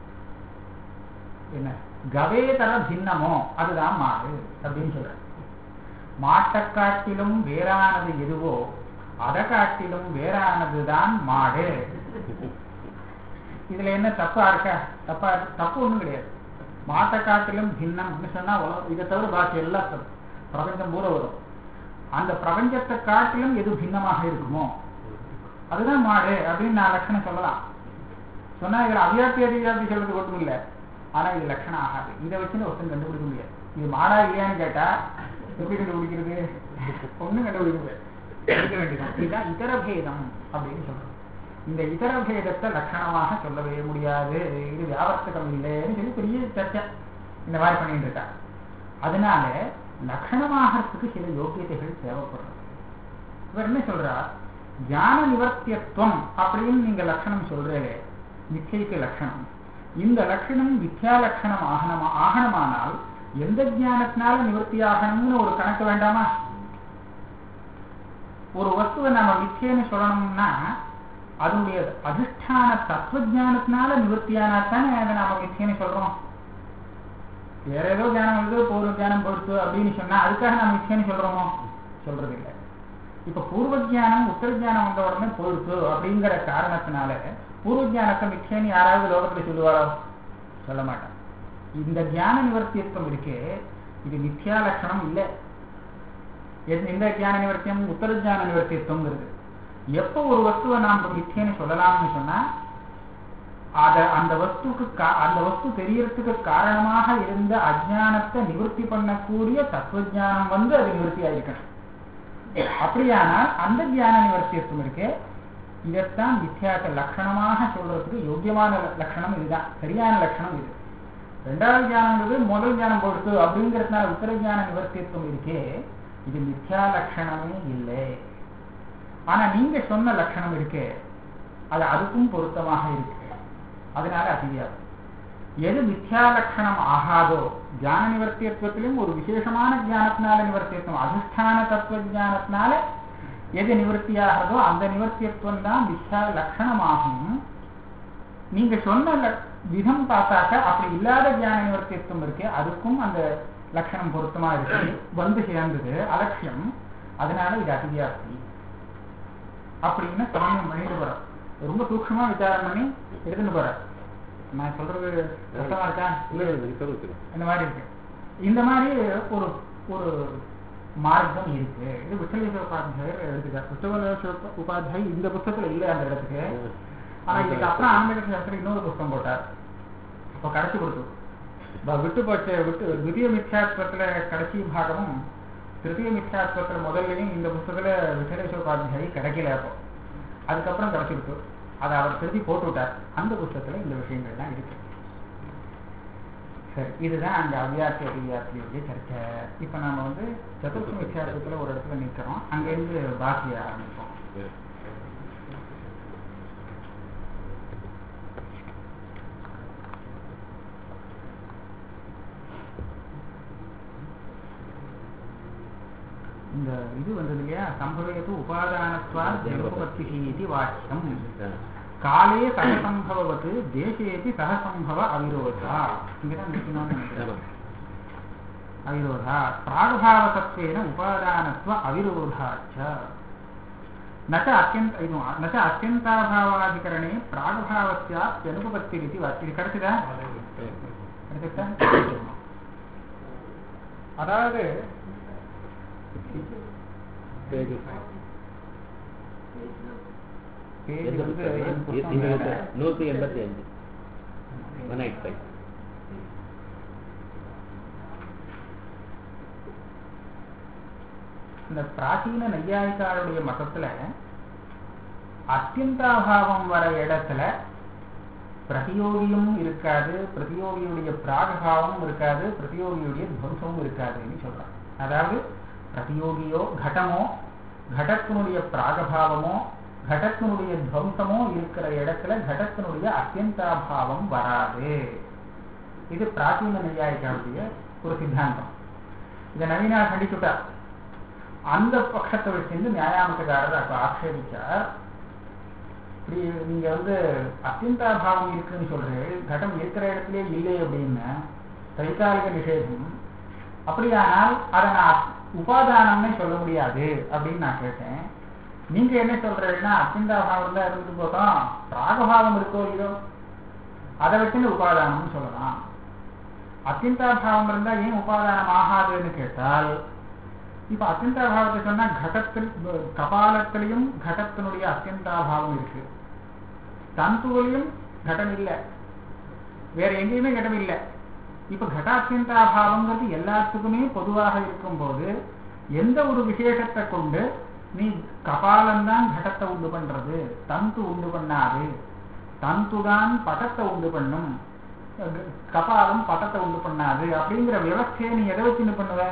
என்ன கவேதர பின்னமோ அதுதான் மாடு அப்படின்னு சொல்றேன் மாட்டைக் காட்டிலும் வேறானது எதுவோ அதை காட்டிலும் வேறானதுதான் மாடு இதுல என்ன தப்பா இருக்கா தப்பா இருக்கு? தப்பு ஒண்ணும் கிடையாது மாட்டை காட்டிலும் பின்னம்னு சொன்னா உலகம் இதை தவிர பாக்கி எல்லாம் தப்பு. பிரபஞ்சம் பூரா வரும் அந்த பிரபஞ்சத்தை காட்டிலும் எது பின்னமாக இருக்குமோ அதுதான் மாடு அப்படின்னு நான் லட்சணம் சொல்லலாம் சொன்னா இதுல அவ்யாப்தி அதிவியாப்தி சொல்றது ஒன்றும் இல்லை ஆனா இது லட்சணம் ஆகாது இதை வச்சுன்னு ஒருத்தன் கண்டுபிடிக்க முடியாது இது மாடா இல்லையான்னு கேட்டா எப்படி கண்டுபிடிக்கிறது ஒண்ணும் கண்டுபிடிக்க முடியாது எடுக்க வேண்டியதான் இதுதான் இதர பேதம் அப்படின்னு சொல்றோம் இந்த இதர பேதத்தை லட்சணமாக சொல்லவே முடியாது இது வியாவர்த்தகம் இல்லைன்னு சொல்லி பெரிய சர்ச்சை இந்த மாதிரி பண்ணிட்டு இருக்கா அதனால லட்சணமாகறதுக்கு சில யோக்கியதைகள் தேவைப்படுறது இவர் என்ன சொல்றார் ஞான நிவர்த்தியத்துவம் அப்படின்னு நீங்க லட்சணம் சொல்றீங்களே மிச்சைக்கு லட்சணம் இந்த லட்சணம் மித்யா லட்சணம் ஆகணமா ஆகணமானால் எந்த ஞானத்தினால நிவர்த்தி ஆகணும்னு ஒரு கணக்கு வேண்டாமா ஒரு வஸ்துவை நம்ம மிச்சைன்னு சொல்லணும்னா அதனுடைய அதிஷ்டான தத்துவஜானத்தினால நிவர்த்தியானா தானே அதை நாம மிச்சைன்னு சொல்றோம் வேற ஏதோ ஞானம் வந்து பூர்வ ஞானம் பொறுத்து அப்படின்னு சொன்னா அதுக்காக நம்ம மிச்சைன்னு சொல்றோமோ சொல்றது இல்லை இப்ப பூர்வ ஜானம் உத்தர ஜானம் வந்த உடனே போயிடுச்சு அப்படிங்கிற காரணத்தினால பூர்வ ஜானத்தை மிச்சேன்னு யாராவது லோகத்துல சொல்லுவாரோ சொல்ல மாட்டான் இந்த ஞான நிவர்த்தியத்துவம் இருக்கே இது மித்யா லட்சணம் இல்லை எது- எந்த ஞான நிவர்த்தியம் உத்தர ஞான நிவர்த்தியத்துவங்கிறது எப்போ ஒரு வஸ்துவை நாம் மித்தியன்னு சொல்லலாம்னு சொன்னா அத அந்த வஸ்துக்கு கா- அந்த வஸ்து தெரியறதுக்கு காரணமாக இருந்த அஜானத்தை நிவர்த்தி பண்ணக்கூடிய தத்துவஞானம் வந்து அது நிவர்த்தி ஆயிருக்கணும் அப்படியானால் அந்த தியான நிவர்த்தியத்துவம் இருக்கு இதைத்தான் வித்தியாச லட்சணமாக சொல்றதுக்கு யோக்கியமான ல- லட்சணம் இதுதான் சரியான லட்சணம் இது ரெண்டாவது ஞானங்கிறது முதல் ஞானம் பொறுத்து அப்படிங்கிறதுனால உத்தர ஞான நிவர்த்தியத்துவம் இருக்கே இது மித்யா லட்சணமே இல்லை ஆனா நீங்க சொன்ன லட்சணம் இருக்கே அது அதுக்கும் பொருத்தமாக இருக்கு அதனால அதிவியாசம் எது மித்யா லட்சணம் ஆகாதோ ஞான நிவர்த்தியத்துவத்திலும் ஒரு விசேஷமான ஞானத்தினால நிவர்த்தியத்துவம் அதிஷ்டான தத்துவ ஞானத்தினால எது நிவர்த்தியாகிறதோ அந்த நிவர்த்தியத்துவம் தான் மித்யா லட்சணமாகும் நீங்க சொன்ன ல- விதம் பார்த்தாக்க அப்படி இல்லாத ஞான நிவர்த்தியத்துவம் இருக்கு அதுக்கும் அந்த லட்சணம் பொருத்தமா இருக்கு வந்து சேர்ந்தது அலட்சியம் அதனால இது அதிவியாசி அப்படின்னு சமயம் பண்ணிட்டு போறார் ரொம்ப சூக்ஷமா விசாரம் பண்ணி எடுத்துட்டு போறார் நான் சொல்றது கஷ்டமா இருக்கா இல்லை இல்லை நீங்கள் சொல்லுங்க இந்த மாதிரி இருக்கு இந்த மாதிரி ஒரு ஒரு மார்க்கம் இருக்கு இது விட்டலேஸ்வர உபாத்தியாயர் எடுத்துக்கார் விட்டலேஸ்வர உபாத்தியாய் இந்த புத்தகத்துல இல்லை அந்த இடத்துக்கு ஆனா இதுக்கு அப்புறம் ஆன்மீக சாஸ்திரம் இன்னொரு புத்தகம் போட்டார் அப்ப கடைசி கொடுத்து ப- விட்டு போச்சு விட்டு திவ்ய மித்யாத்வத்துல கடைசி பாகமும் திருத்திய மித்யாத்வத்துல முதல்லையும் இந்த புத்தகத்துல விட்டலேஸ்வர உபாத்தியாயி கிடைக்கல அப்போ அதுக்கப்புறம் கிடைச்சி கொடுத்து அதை அவர் திருப்பி போட்டு விட்டார் அந்த புத்தகத்துல இந்த விஷயங்கள்லாம் இருக்கு சரி இதுதான் அந்த அவ்வியாசி அவ்வியாசியுடைய சர்ச்சை இப்ப நாம வந்து சதுர்த்த மித்யாத்வத்துல ஒரு இடத்துல நிக்கிறோம் அங்கிருந்து பாக்கிய ஆரம்பிப்போம் இந்த இது வந்தது இல்லையா சம்பவேது உபாதானத்வா ஜெகபத்தி இது வாக்கியம் காலே சகசம்பவத்து தேசேபி சகசம்பவ அவிரோதா இங்கதான் நிற்கணும்னு நினைக்கிறேன் அவிரோதா பிராகபாவசத்வேன உபாதானத்வ அவிரோதாச்ச நச்ச அத்தியந்த இது நச்ச அத்தியந்தாபாவாதிகரணே பிராகபாவஸ்யாப்யனுபபத்திரிதி வாக்கியம் இது கிடைச்சதா கிடைச்சிட்டா அதாவது பேஜ் page எந்த வந்து புத்தகம்? என் புத்தகம் இந்த வேற. புத்தகம். நூத்தி எண்பத்தி அஞ்சு ஒன் எயிட் ஃபைவ் இந்த பிராச்சீன நையாயிக்காருடைய மதத்துல அத்தியந்தாபாவம் வர இடத்துல பிரதியோகியும் இருக்காது பிரதியோகியுடைய பிராகபாவமும் இருக்காது பிரதியோகியுடைய துவம்சமும் இருக்காதுன்னு சொல்றாங்க அதாவது பிரதியோகியோ கடமோ கடத்தினுடைய பிராகபாவமோ கடத்தினுடைய துவம்சமோ இருக்கிற இடத்துல கடத்தினுடைய அத்தியந்தாபாவம் வராது இது பிராச்சீன நையாயிக்காருடைய ஒரு சித்தாந்தம் இதை நவீனா கண்டிச்சுட்டார் அந்த பட்சத்தை வச்சிருந்து நியாயாமத்துக்காரர் அப்ப ஆட்சேபிச்சார் இப்படி நீங்க வந்து அத்தியந்தாபாவம் இருக்குன்னு சொல்றேன் கடம் இருக்கிற இடத்துலயே இல்லை அப்படின்னு தைக்காலிக நிஷேதம் அப்படியானால் அதை நான் உபாதானம்னே சொல்ல முடியாது அப்படின்னு நான் கேட்டேன் நீங்க என்ன சொல்றீங்கன்னா அத்தியந்தாபாவம் தான் இருந்துட்டு போட்டோம் ராகபாவம் இருக்கோ இல்லையோ அதை வச்சுன்னு உபாதானம்னு சொல்லலாம் அத்தியந்தாபாவம் இருந்தா ஏன் உபாதானம் ஆகாதுன்னு கேட்டால் இப்ப அத்தியந்தாபாவத்தை சொன்னா கடத்தில் கபாலத்திலையும் கடத்தினுடைய அத்தியந்தாபாவம் இருக்கு தந்துவிலையும் கடம் இல்லை வேற எங்கேயுமே கடம் இல்லை இப்ப கடாத்தியந்தாபாவங்கிறது எல்லாத்துக்குமே பொதுவாக இருக்கும்போது எந்த ஒரு விசேஷத்தை கொண்டு நீ கபாலம்தான் கடத்தை உண்டு பண்றது தந்து உண்டு பண்ணாது தந்துதான் படத்தை உண்டு பண்ணும் க- கபாலம் பட்டத்தை உண்டு பண்ணாது அப்படிங்கிற விவஸ்தையை நீ எதை வச்சு என்ன பண்ணுவ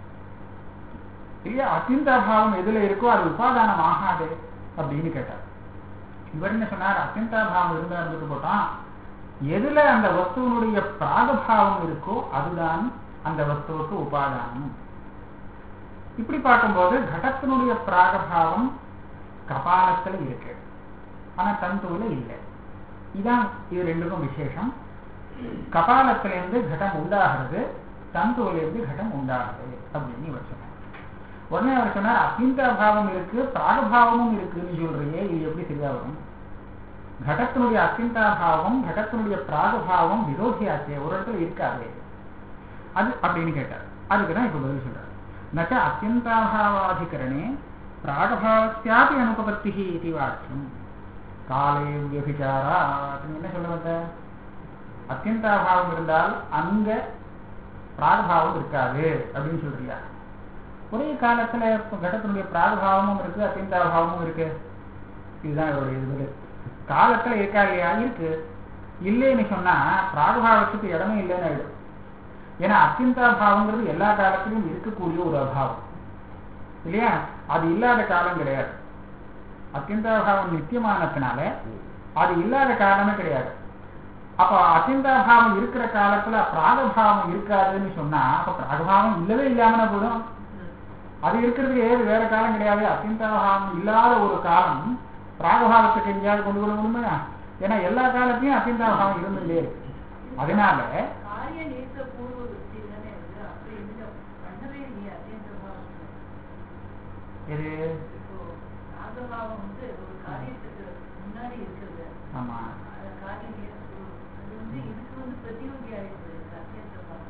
இல்லையா அத்தியந்தாபாவம் எதுல இருக்கோ அது உபாதானம் ஆகாது அப்படின்னு கேட்டார் இவர் என்ன சொன்னார் அத்தியந்தாபாவம் இருந்தா இருந்துட்டு போட்டான் எதுல அந்த வஸ்துவனுடைய பிராகபாவம் இருக்கோ அதுதான் அந்த வஸ்துவுக்கு உபாதானம் இப்படி பார்க்கும்போது கடத்தினுடைய பிராகபாவம் கபாலத்துல இருக்கு ஆனா தந்துவுல இல்லை இதான் இது ரெண்டுக்கும் விசேஷம் கபாலத்திலிருந்து கடம் உண்டாகிறது தந்துவிலிருந்து கடம் உண்டாகுது அப்படின்னு இவர் சொன்னார் உடனே அவர் சொன்னார் அத்தியந்தாபாவம் இருக்கு பிராகபாவமும் இருக்குன்னு சொல்றியே இது எப்படி சரியா வரும் கடத்தினுடைய அத்தியந்தாபாவம் கடத்தினுடைய பிராகபாவம் விரோதியாச்சே ஒரு இடத்துல இருக்காது அது அப்படின்னு கேட்டார் அதுக்கு தான் இப்ப பதில் சொல்றார் நச்ச அத்தியந்தாபாவாதிகரணே பிராகபாவஸ்யாபி அனுபபத்தி இது வாக்கியம் காலே வியபிச்சாரா நீ என்ன சொல்ல வந்த அத்தியந்தாபாவம் இருந்தால் அங்க பிராகபாவம் இருக்காது அப்படின்னு சொல்றியா ஒரே காலத்துல இப்ப கடத்தினுடைய பிராகபாவமும் இருக்கு அத்தியந்தாபாவமும் இருக்கு இதுதான் இவருடைய இது காலத்துல இருக்கா இல்லையா இருக்கு இல்லைன்னு சொன்னா பிராகபாவத்துக்கு இடமே இல்லைன்னு ஆயிடும் ஏன்னா அத்தியந்தாபாவங்கிறது எல்லா காலத்திலும் இருக்கக்கூடிய ஒரு அபாவம் இல்லையா அது இல்லாத காலம் கிடையாது அத்தியந்தாபாவம் நித்தியமானதுனால அது இல்லாத காலமே கிடையாது அப்ப அத்தியந்தாபாவம் இருக்கிற காலத்துல பிராகபாவம் இருக்காதுன்னு சொன்னா அப்ப பிராகபாவம் இல்லவே இல்லாமனா போடும் அது இருக்கிறதுக்கு ஏது வேற காலம் கிடையாது அத்தியந்தாபாவம் இல்லாத ஒரு காலம் பிராகபாவத்துக்கு எங்கேயாவது கொண்டு வர முடியுமா ஏன்னா எல்லா காலத்தையும் அத்தியந்தாபாவம் இருந்துட்டே இருக்கு அதனால காரிய நேச பூர்வ விருத்தி தானே அது அப்படி இல்லை பண்ணவே இல்லையா அத்தியந்தபாவம் எது இப்போ ராகபாவம் வந்து ஒரு காரியத்துக்கு முன்னாடி இருக்கிறது ஆமா அது காரிய நேச பூர்வ அது வந்து இதுக்கு வந்து பிரதியோகி ஆயிடுது அத்தியந்தபாவம்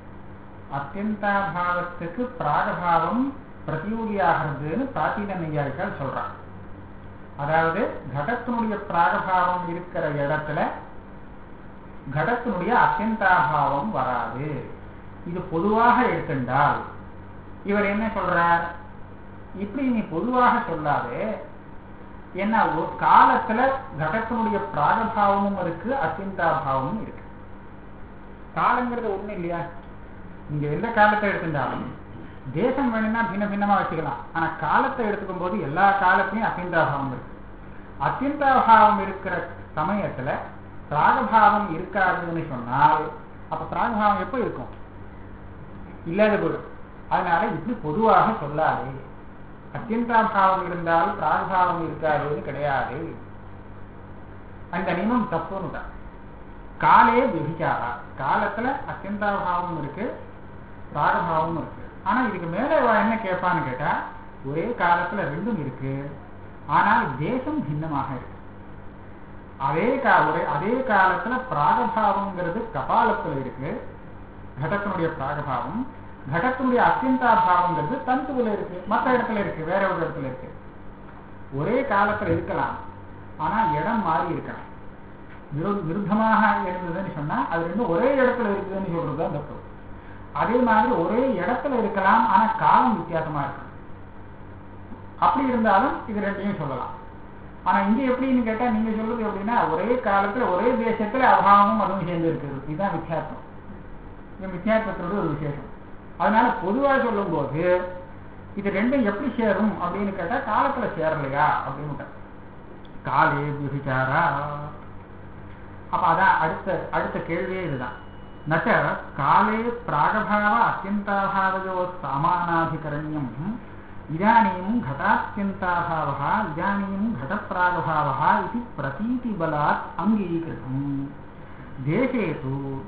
அத்தியந்தாபாவத்துக்கு பிராகபாவம் பிரதியோகியாகிறதுன்னு பிராச்சீன நெய்யாய்க்கால் சொல்றான் அதாவது கடத்தினுடைய பிராகபாவம் இருக்கிற இடத்துல கடத்தினுடைய அத்தியந்தாபாவம் வராது இது பொதுவாக எடுத்துண்டால் இவர் என்ன சொல்றார் இப்படி நீ பொதுவாக சொல்லாதே என்ன ஒரு காலத்துல கடத்தினுடைய பிராகபாவமும் இருக்கு அத்தியந்தாபாவமும் இருக்கு காலங்கிறது ஒண்ணு இல்லையா நீங்க எந்த காலத்தை எடுத்துட்டாலும் தேசம் வேணும்னா பின்ன பின்னமா வச்சுக்கலாம் ஆனா காலத்தை எடுத்துக்கும் போது எல்லா காலத்திலையும் அத்தியந்தாபாவம் இருக்கு அத்தியந்தாபாவம் இருக்கிற சமயத்துல பிராகபாவம் இருக்காதுன்னு சொன்னால் அப்ப பிராகபாவம் எப்போ இருக்கும் இல்லாத போயிடும் அதனால இப்படி பொதுவாக சொல்லாதே அத்தியந்தாபாவம் இருந்தால் பிராகபாவம் இருக்காதுன்னு கிடையாது அந்த நியமம் தப்புன்னு தான் காலே விபிச்சாரா காலத்துல அத்தியந்தாபாவமும் இருக்கு பிராகபாவமும் இருக்கு ஆனா இதுக்கு மேல இவ என்ன கேட்பான்னு கேட்டா ஒரே காலத்துல ரெண்டும் இருக்கு ஆனால் தேசம் பின்னமாக இருக்கு அதே கா ஒரே அதே காலத்துல பிராகபாவம்ங்கிறது கபாலத்துல இருக்கு கடத்தினுடைய பிராகபாவம் கடத்தினுடைய அத்தியந்தாபாவங்கிறது தந்துவில் இருக்கு மற்ற இடத்துல இருக்கு வேற ஒரு இடத்துல இருக்கு ஒரே காலத்துல இருக்கலாம் ஆனா இடம் மாறி இருக்கலாம் விரோ- விருத்தமாக இருந்ததுன்னு சொன்னா அது ரெண்டும் ஒரே இடத்துல இருக்குதுன்னு சொல்றதுதான் தப்பு அதே மாதிரி ஒரே இடத்துல இருக்கலாம் ஆனா காலம் வித்தியாசமா இருக்கு அப்படி இருந்தாலும் இது ரெண்டையும் சொல்லலாம் ஆனா இங்க எப்படின்னு கேட்டா நீங்க சொல்றது எப்படின்னா ஒரே காலத்துல ஒரே தேசத்துல அபாவமும் அதுவும் சேர்ந்து இருக்குது இதுதான் வித்தியாசம் இது வித்தியாசத்தோட ஒரு விசேஷம் அதனால பொதுவா சொல்லும்போது இது ரெண்டும் எப்படி சேரும் அப்படின்னு கேட்டா காலத்துல சேரலையா அப்படின்னு காலே விபிச்சாரா அப்ப அதான் அடுத்த அடுத்த கேள்வியே இதுதான் நச்ச காலே பிராகபாவ அத்தியந்தாபாவயோ சாமானாதிகரண்யம் இதானீம் घटात्यन्ताभावः इदानीं घटप्रागभावः इति प्रतीतिबलात् अङ्गीकृतम् देशे तु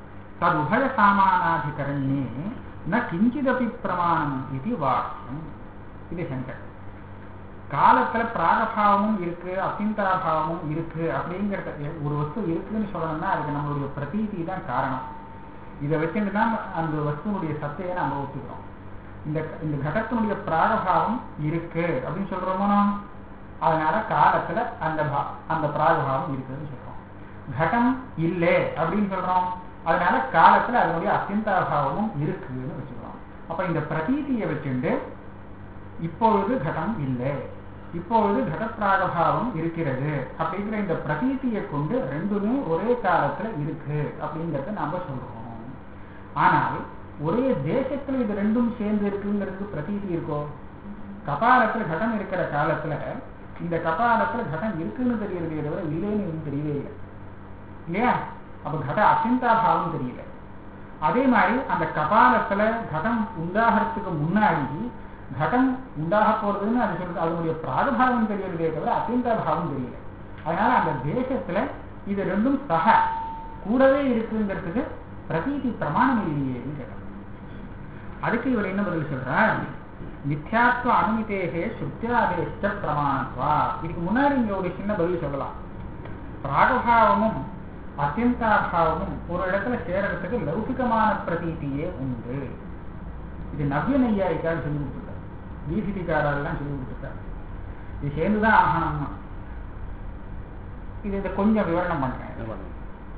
तदुभयसामानाधिकरण्ये न किञ्चिदपि प्रमाणम् इति वाक्यम् இது சங்கர் காலத்துல பிராகபாவமும் இருக்கு அத்தியந்தாபாவமும் இருக்கு அப்படிங்கிறத ஒரு வஸ்து இருக்குன்னு சொல்லணும்னா அதுக்கு நம்மளுடைய பிரதீதி தான் காரணம் இதை வச்சுட்டு தான் அந்த வஸ்துனுடைய சத்தையை நம்ம ஒத்துக்கிறோம் இந்த இந்த கடத்தினுடைய பிராகபாவம் இருக்கு அப்படின்னு சொல்றோமோ அதனால காலத்துல அந்த பா- அந்த பிராகபாவம் இருக்குன்னு சொல்றோம் கடம் இல்லை அப்படின்னு சொல்றோம் அதனால காலத்துல அதனுடைய அத்தியந்தாபாவமும் இருக்குன்னு வச்சுக்கிறோம் அப்ப இந்த பிரதீதியை வச்சுண்டு இப்பொழுது கடம் இல்லை இப்பொழுது கடப்பிராகபாவம் இருக்கிறது அப்படிங்கிற இந்த பிரதீதியை கொண்டு ரெண்டுமே ஒரே காலத்துல இருக்கு அப்படிங்கிறத நாம சொல்றோம் ஆனால் ஒரே தேசத்துல இது ரெண்டும் சேர்ந்து இருக்குங்கிறதுக்கு பிரதீதி இருக்கோ கபாலத்துல கடம் இருக்கிற காலத்துல இந்த கபாலத்துல கடம் இருக்குன்னு தெரியறதே தவிர இல்லைன்னு எனக்கு தெரியவே இல்லை இல்லையா அப்ப கட அத்தியந்தாபாவம் தெரியல அதே மாதிரி அந்த கபாலத்துல கடம் உண்டாகிறதுக்கு முன்னாடி கடம் உண்டாக போறதுன்னு அது சொல்றது அதனுடைய பிராதுபாவம் தெரியறதே தவிர அத்தியந்தாபாவம் தெரியல அதனால அந்த தேசத்துல இது ரெண்டும் சக கூடவே இருக்குங்கிறதுக்கு பிரதீதி பிரமாணம் இல்லையேன்னு கேட்டார் அதுக்கு இவர் என்ன பதில் சொல்றார் மித்யாத்வ அனுமிதேகே சுத்தியாதேஷ்ட பிரமாணத்வா இதுக்கு முன்னாடி இங்க ஒரு சின்ன பதில் சொல்லலாம் பிராகபாவமும் அத்தியந்தாபாவமும் ஒரு இடத்துல சேரறதுக்கு லௌகிகமான பிரதீதியே உண்டு இது நவ்ய நையாரிக்கால் சொல்லி கொடுத்துருக்காரு தீபிதிக்காரெல்லாம் சொல்லி கொடுத்துருக்காரு இது சேர்ந்துதான் ஆகணும்னா இது இதை கொஞ்சம் விவரணம் பண்றேன் என்ன பண்ணணும்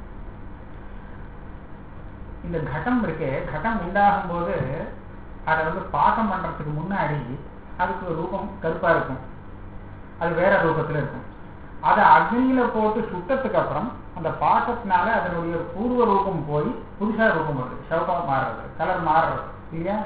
இந்த கட்டம் இருக்கே கட்டம் உண்டாகும் போது அதை வந்து பாகம் பண்றதுக்கு முன்னாடி அதுக்கு ஒரு ரூபம் கருப்பா இருக்கும் அது வேற ரூபத்துல இருக்கும் அதை அக்னியில போட்டு சுட்டத்துக்கு அப்புறம் அந்த பாக்கத்தினால அதனுடைய பூர்வ ரூபம் போய் புதுசா ரூபம் வருது சவுகம் மாறுறது கலர் மாறுறது இல்லையா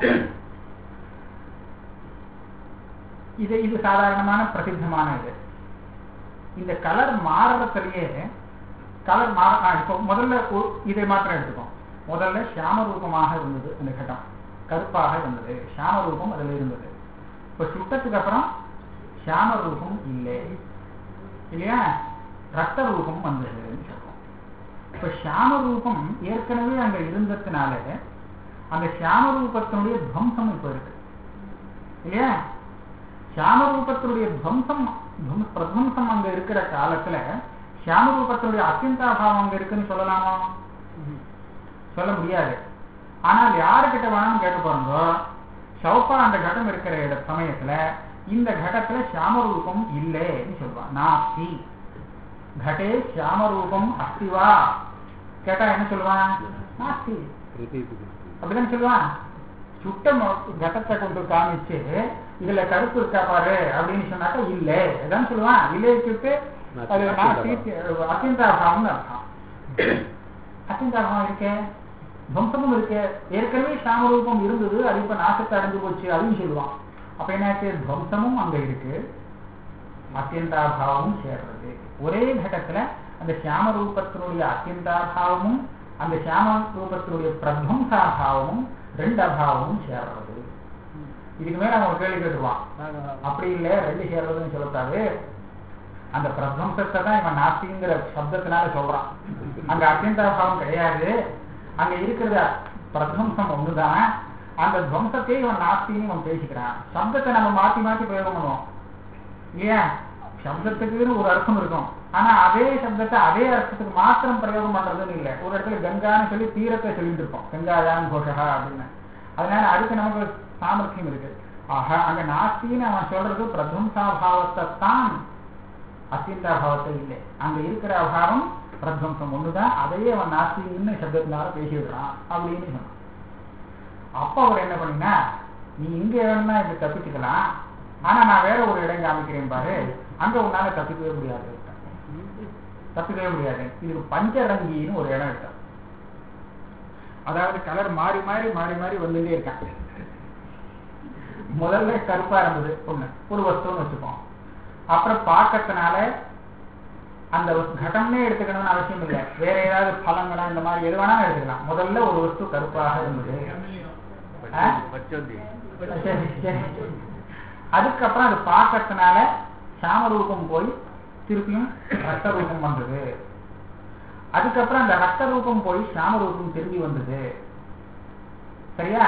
இது இது சாதாரணமான பிரசித்தமான இது இந்த கலர் மாறுறதுலயே கலர் மாற ஆ, இப்போ முதல்ல ஒ- இதை மாத்திரம் எடுத்துக்கோம் முதல்ல ஷியாம ரூபமாக இருந்தது அந்த கட்டம் கருப்பாக இருந்தது ஷியாம ரூபம் அதுல இருந்தது இப்போ சுட்டத்துக்கு அப்புறம் ஷியாம ரூபம் இல்லை இல்லையா ரத்த ரூபம் வந்ததுன்னு சொல்றோம் இப்ப ஷியாம ரூபம் ஏற்கனவே அங்க இருந்ததுனால அந்த ஷியாம ரூபத்தினுடைய துவம்சம் இப்ப இருக்கு இல்லையா ஷியாம ரூபத்தினுடைய துவம்சம் துவம்- பிரத்வம்சம் அங்க இருக்கிற காலத்துல ஷியாம ரூபத்தினுடைய அத்தியந்தாபாவம் அங்க இருக்குன்னு சொல்லலாமா சொல்ல முடியாது ஆனால் யாருக்கிட்ட வேணும்னு கேட்டு பாருங்க சௌப்பா அந்த கடம் இருக்கிற இட சமயத்துல இந்த கடத்துல சியாமரூபம் இல்லைன்னு சொல்லுவான் நாஸ்தி கடே சியாமரூபம் அஸ்திவா கேட்டா என்ன சொல்லுவான் நாஸ்தி பிரதீதி அப்படிதான் சொல்லுவான் சுட்ட மொ- கடத்தை கொண்டு காமிச்சு இதுல கருப்பு இருக்கா பாரு அப்படின்னு சொன்னாக்கா இல்ல அதான் சொல்லுவான் இல்லைக்கு அது நாஸ்தி அத்தியந்தாபாவம்னு அர்த்தம் அத்தியந்தாபாவம் இருக்கே துவம்சமும் இருக்கு ஏற்கனவே சாமரூபம் இருந்தது அது இப்ப நாசத்தை அடைஞ்சு போச்சு அப்படின்னு சொல்லுவான் அப்ப என்னாச்சு துவம்சமும் அங்க இருக்கு அத்தியந்தாபாவமும் சேர்றது ஒரே கட்டத்துல அந்த சியாம ரூபத்தினுடைய அத்தியந்தாபாவமும் அந்த சியாம ரூபத்தினுடைய பிரத்வம்சாபாவமும் ரெண்டு அபாவமும் சேர்றது இதுக்கு மேல அவன் ஒரு கேள்வி கேட்டுருவான் அப்படி இல்ல ரெண்டு சேர்றதுன்னு சொல்லக்கூடாது அந்த பிரத்வம்சத்தை தான் இவன் நாஸ்திங்கிற சப்தத்தினால சொல்றான் அங்க அத்தியந்தாபாவம் கிடையாது அங்க இருக்கிறது பிரத்வம்சம் ஒண்ணுதான் அந்த துவம்சத்தை இவன் நாஸ்தின்னு இவன் பேசிக்கிறான் சப்தத்தை நம்ம மாத்தி மாத்தி பிரயோகம் பண்ணுவோம் இல்லையா சப்தத்துக்குன்னு ஒரு அர்த்தம் இருக்கும் ஆனா அதே சப்தத்தை அதே அர்த்தத்துக்கு மாத்திரம் பிரயோகம் பண்றதுன்னு இல்லை ஒரு இடத்துல கங்கான்னு சொல்லி தீரத்தை சொல்லிட்டு இருப்போம் கங்காதான் கோஷகா அப்படின்னு அதனால அதுக்கு நமக்கு சாமர்த்தியம் இருக்கு ஆக அங்க நாஸ்தின்னு அவன் சொல்றது பிரத்வம்சாபாவத்தை தான் அத்தியந்தாபாவத்தை இல்லை அங்க இருக்கிற அபாவம் பிரத்வம்சம் ஒண்ணுதான் அதையே அவன் நாஸ்தின்னு சப்தத்தினால பேசிவிடுறான் அப்படின்னு சொன்னான் அப்ப அவர் என்ன பண்ணினா நீ இங்க வேணும்னா இப்படி தப்பிச்சுக்கலாம் ஆனா நான் வேற ஒரு இடம் காமிக்கிறேன் பாரு அங்க உன்னால தப்பிக்கவே முடியாது தப்பிக்கவே முடியாது இதுக்கு பஞ்சரங்கின்னு ஒரு இடம் இருக்கு அதாவது கலர் மாறி மாறி மாறி மாறி வந்துட்டே இருக்கான் முதல்ல கருப்பா இருந்தது ஒண்ணு ஒரு வஸ்துன்னு வச்சுப்போம் அப்புறம் பாக்கத்தினால அந்த வஸ்து- கடம்னே எடுத்துக்கணும்னு அவசியம் இல்லை வேற ஏதாவது பழங்களா இந்த மாதிரி எது வேணாலும் எடுத்துக்கலாம் முதல்ல ஒரு வஸ்து கருப்பாக இருந்தது ஆ? பச்சோந்தி சரி, சரி. அதுக்கப்புறம் அது பார்க்கறதுனால சாமரூபம் போய் திருப்பியும் ரத்த ரூபம் வந்தது அதுக்கப்புறம் அந்த ரத்த ரூபம் போய் சாமரூபம் திரும்பி வந்தது சரியா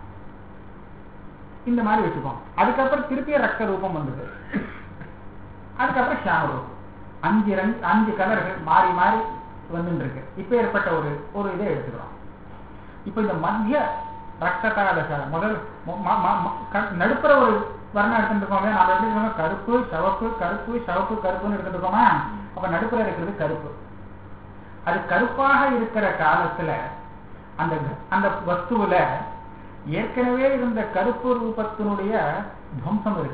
இந்த மாதிரி வச்சுக்கோம் அதுக்கப்புறம் திருப்பியும் ரத்த ரூபம் வந்தது அதுக்கப்புறம் சாமரூபம் அஞ்சு ரங் அஞ்சு கலர்கள் மாறி மாறி வந்துட்டு இருக்கு இப்ப ஏற்பட்ட ஒரு ஒரு இதை எடுத்துக்கிறோம் இப்ப இந்த மத்திய ரத்தத்தால முதல் ம- ம- ம- ம- க- நடுப்புற ஒரு வர்ணம் எடுத்துட்டு இருக்கோமே நாம எப்படி இருக்கோம் கருப்பு சிவப்பு கருப்பு சிவப்பு கருப்புன்னு எடுத்துட்டு இருக்கோமா அப்ப நடுப்புற இருக்கிறது கருப்பு அது கருப்பாக இருக்கிற காலத்துல அந்த க- அந்த வஸ்துவுல ஏற்கனவே இருந்த கருப்பு ரூபத்தினுடைய துவம்சம் இருக்கு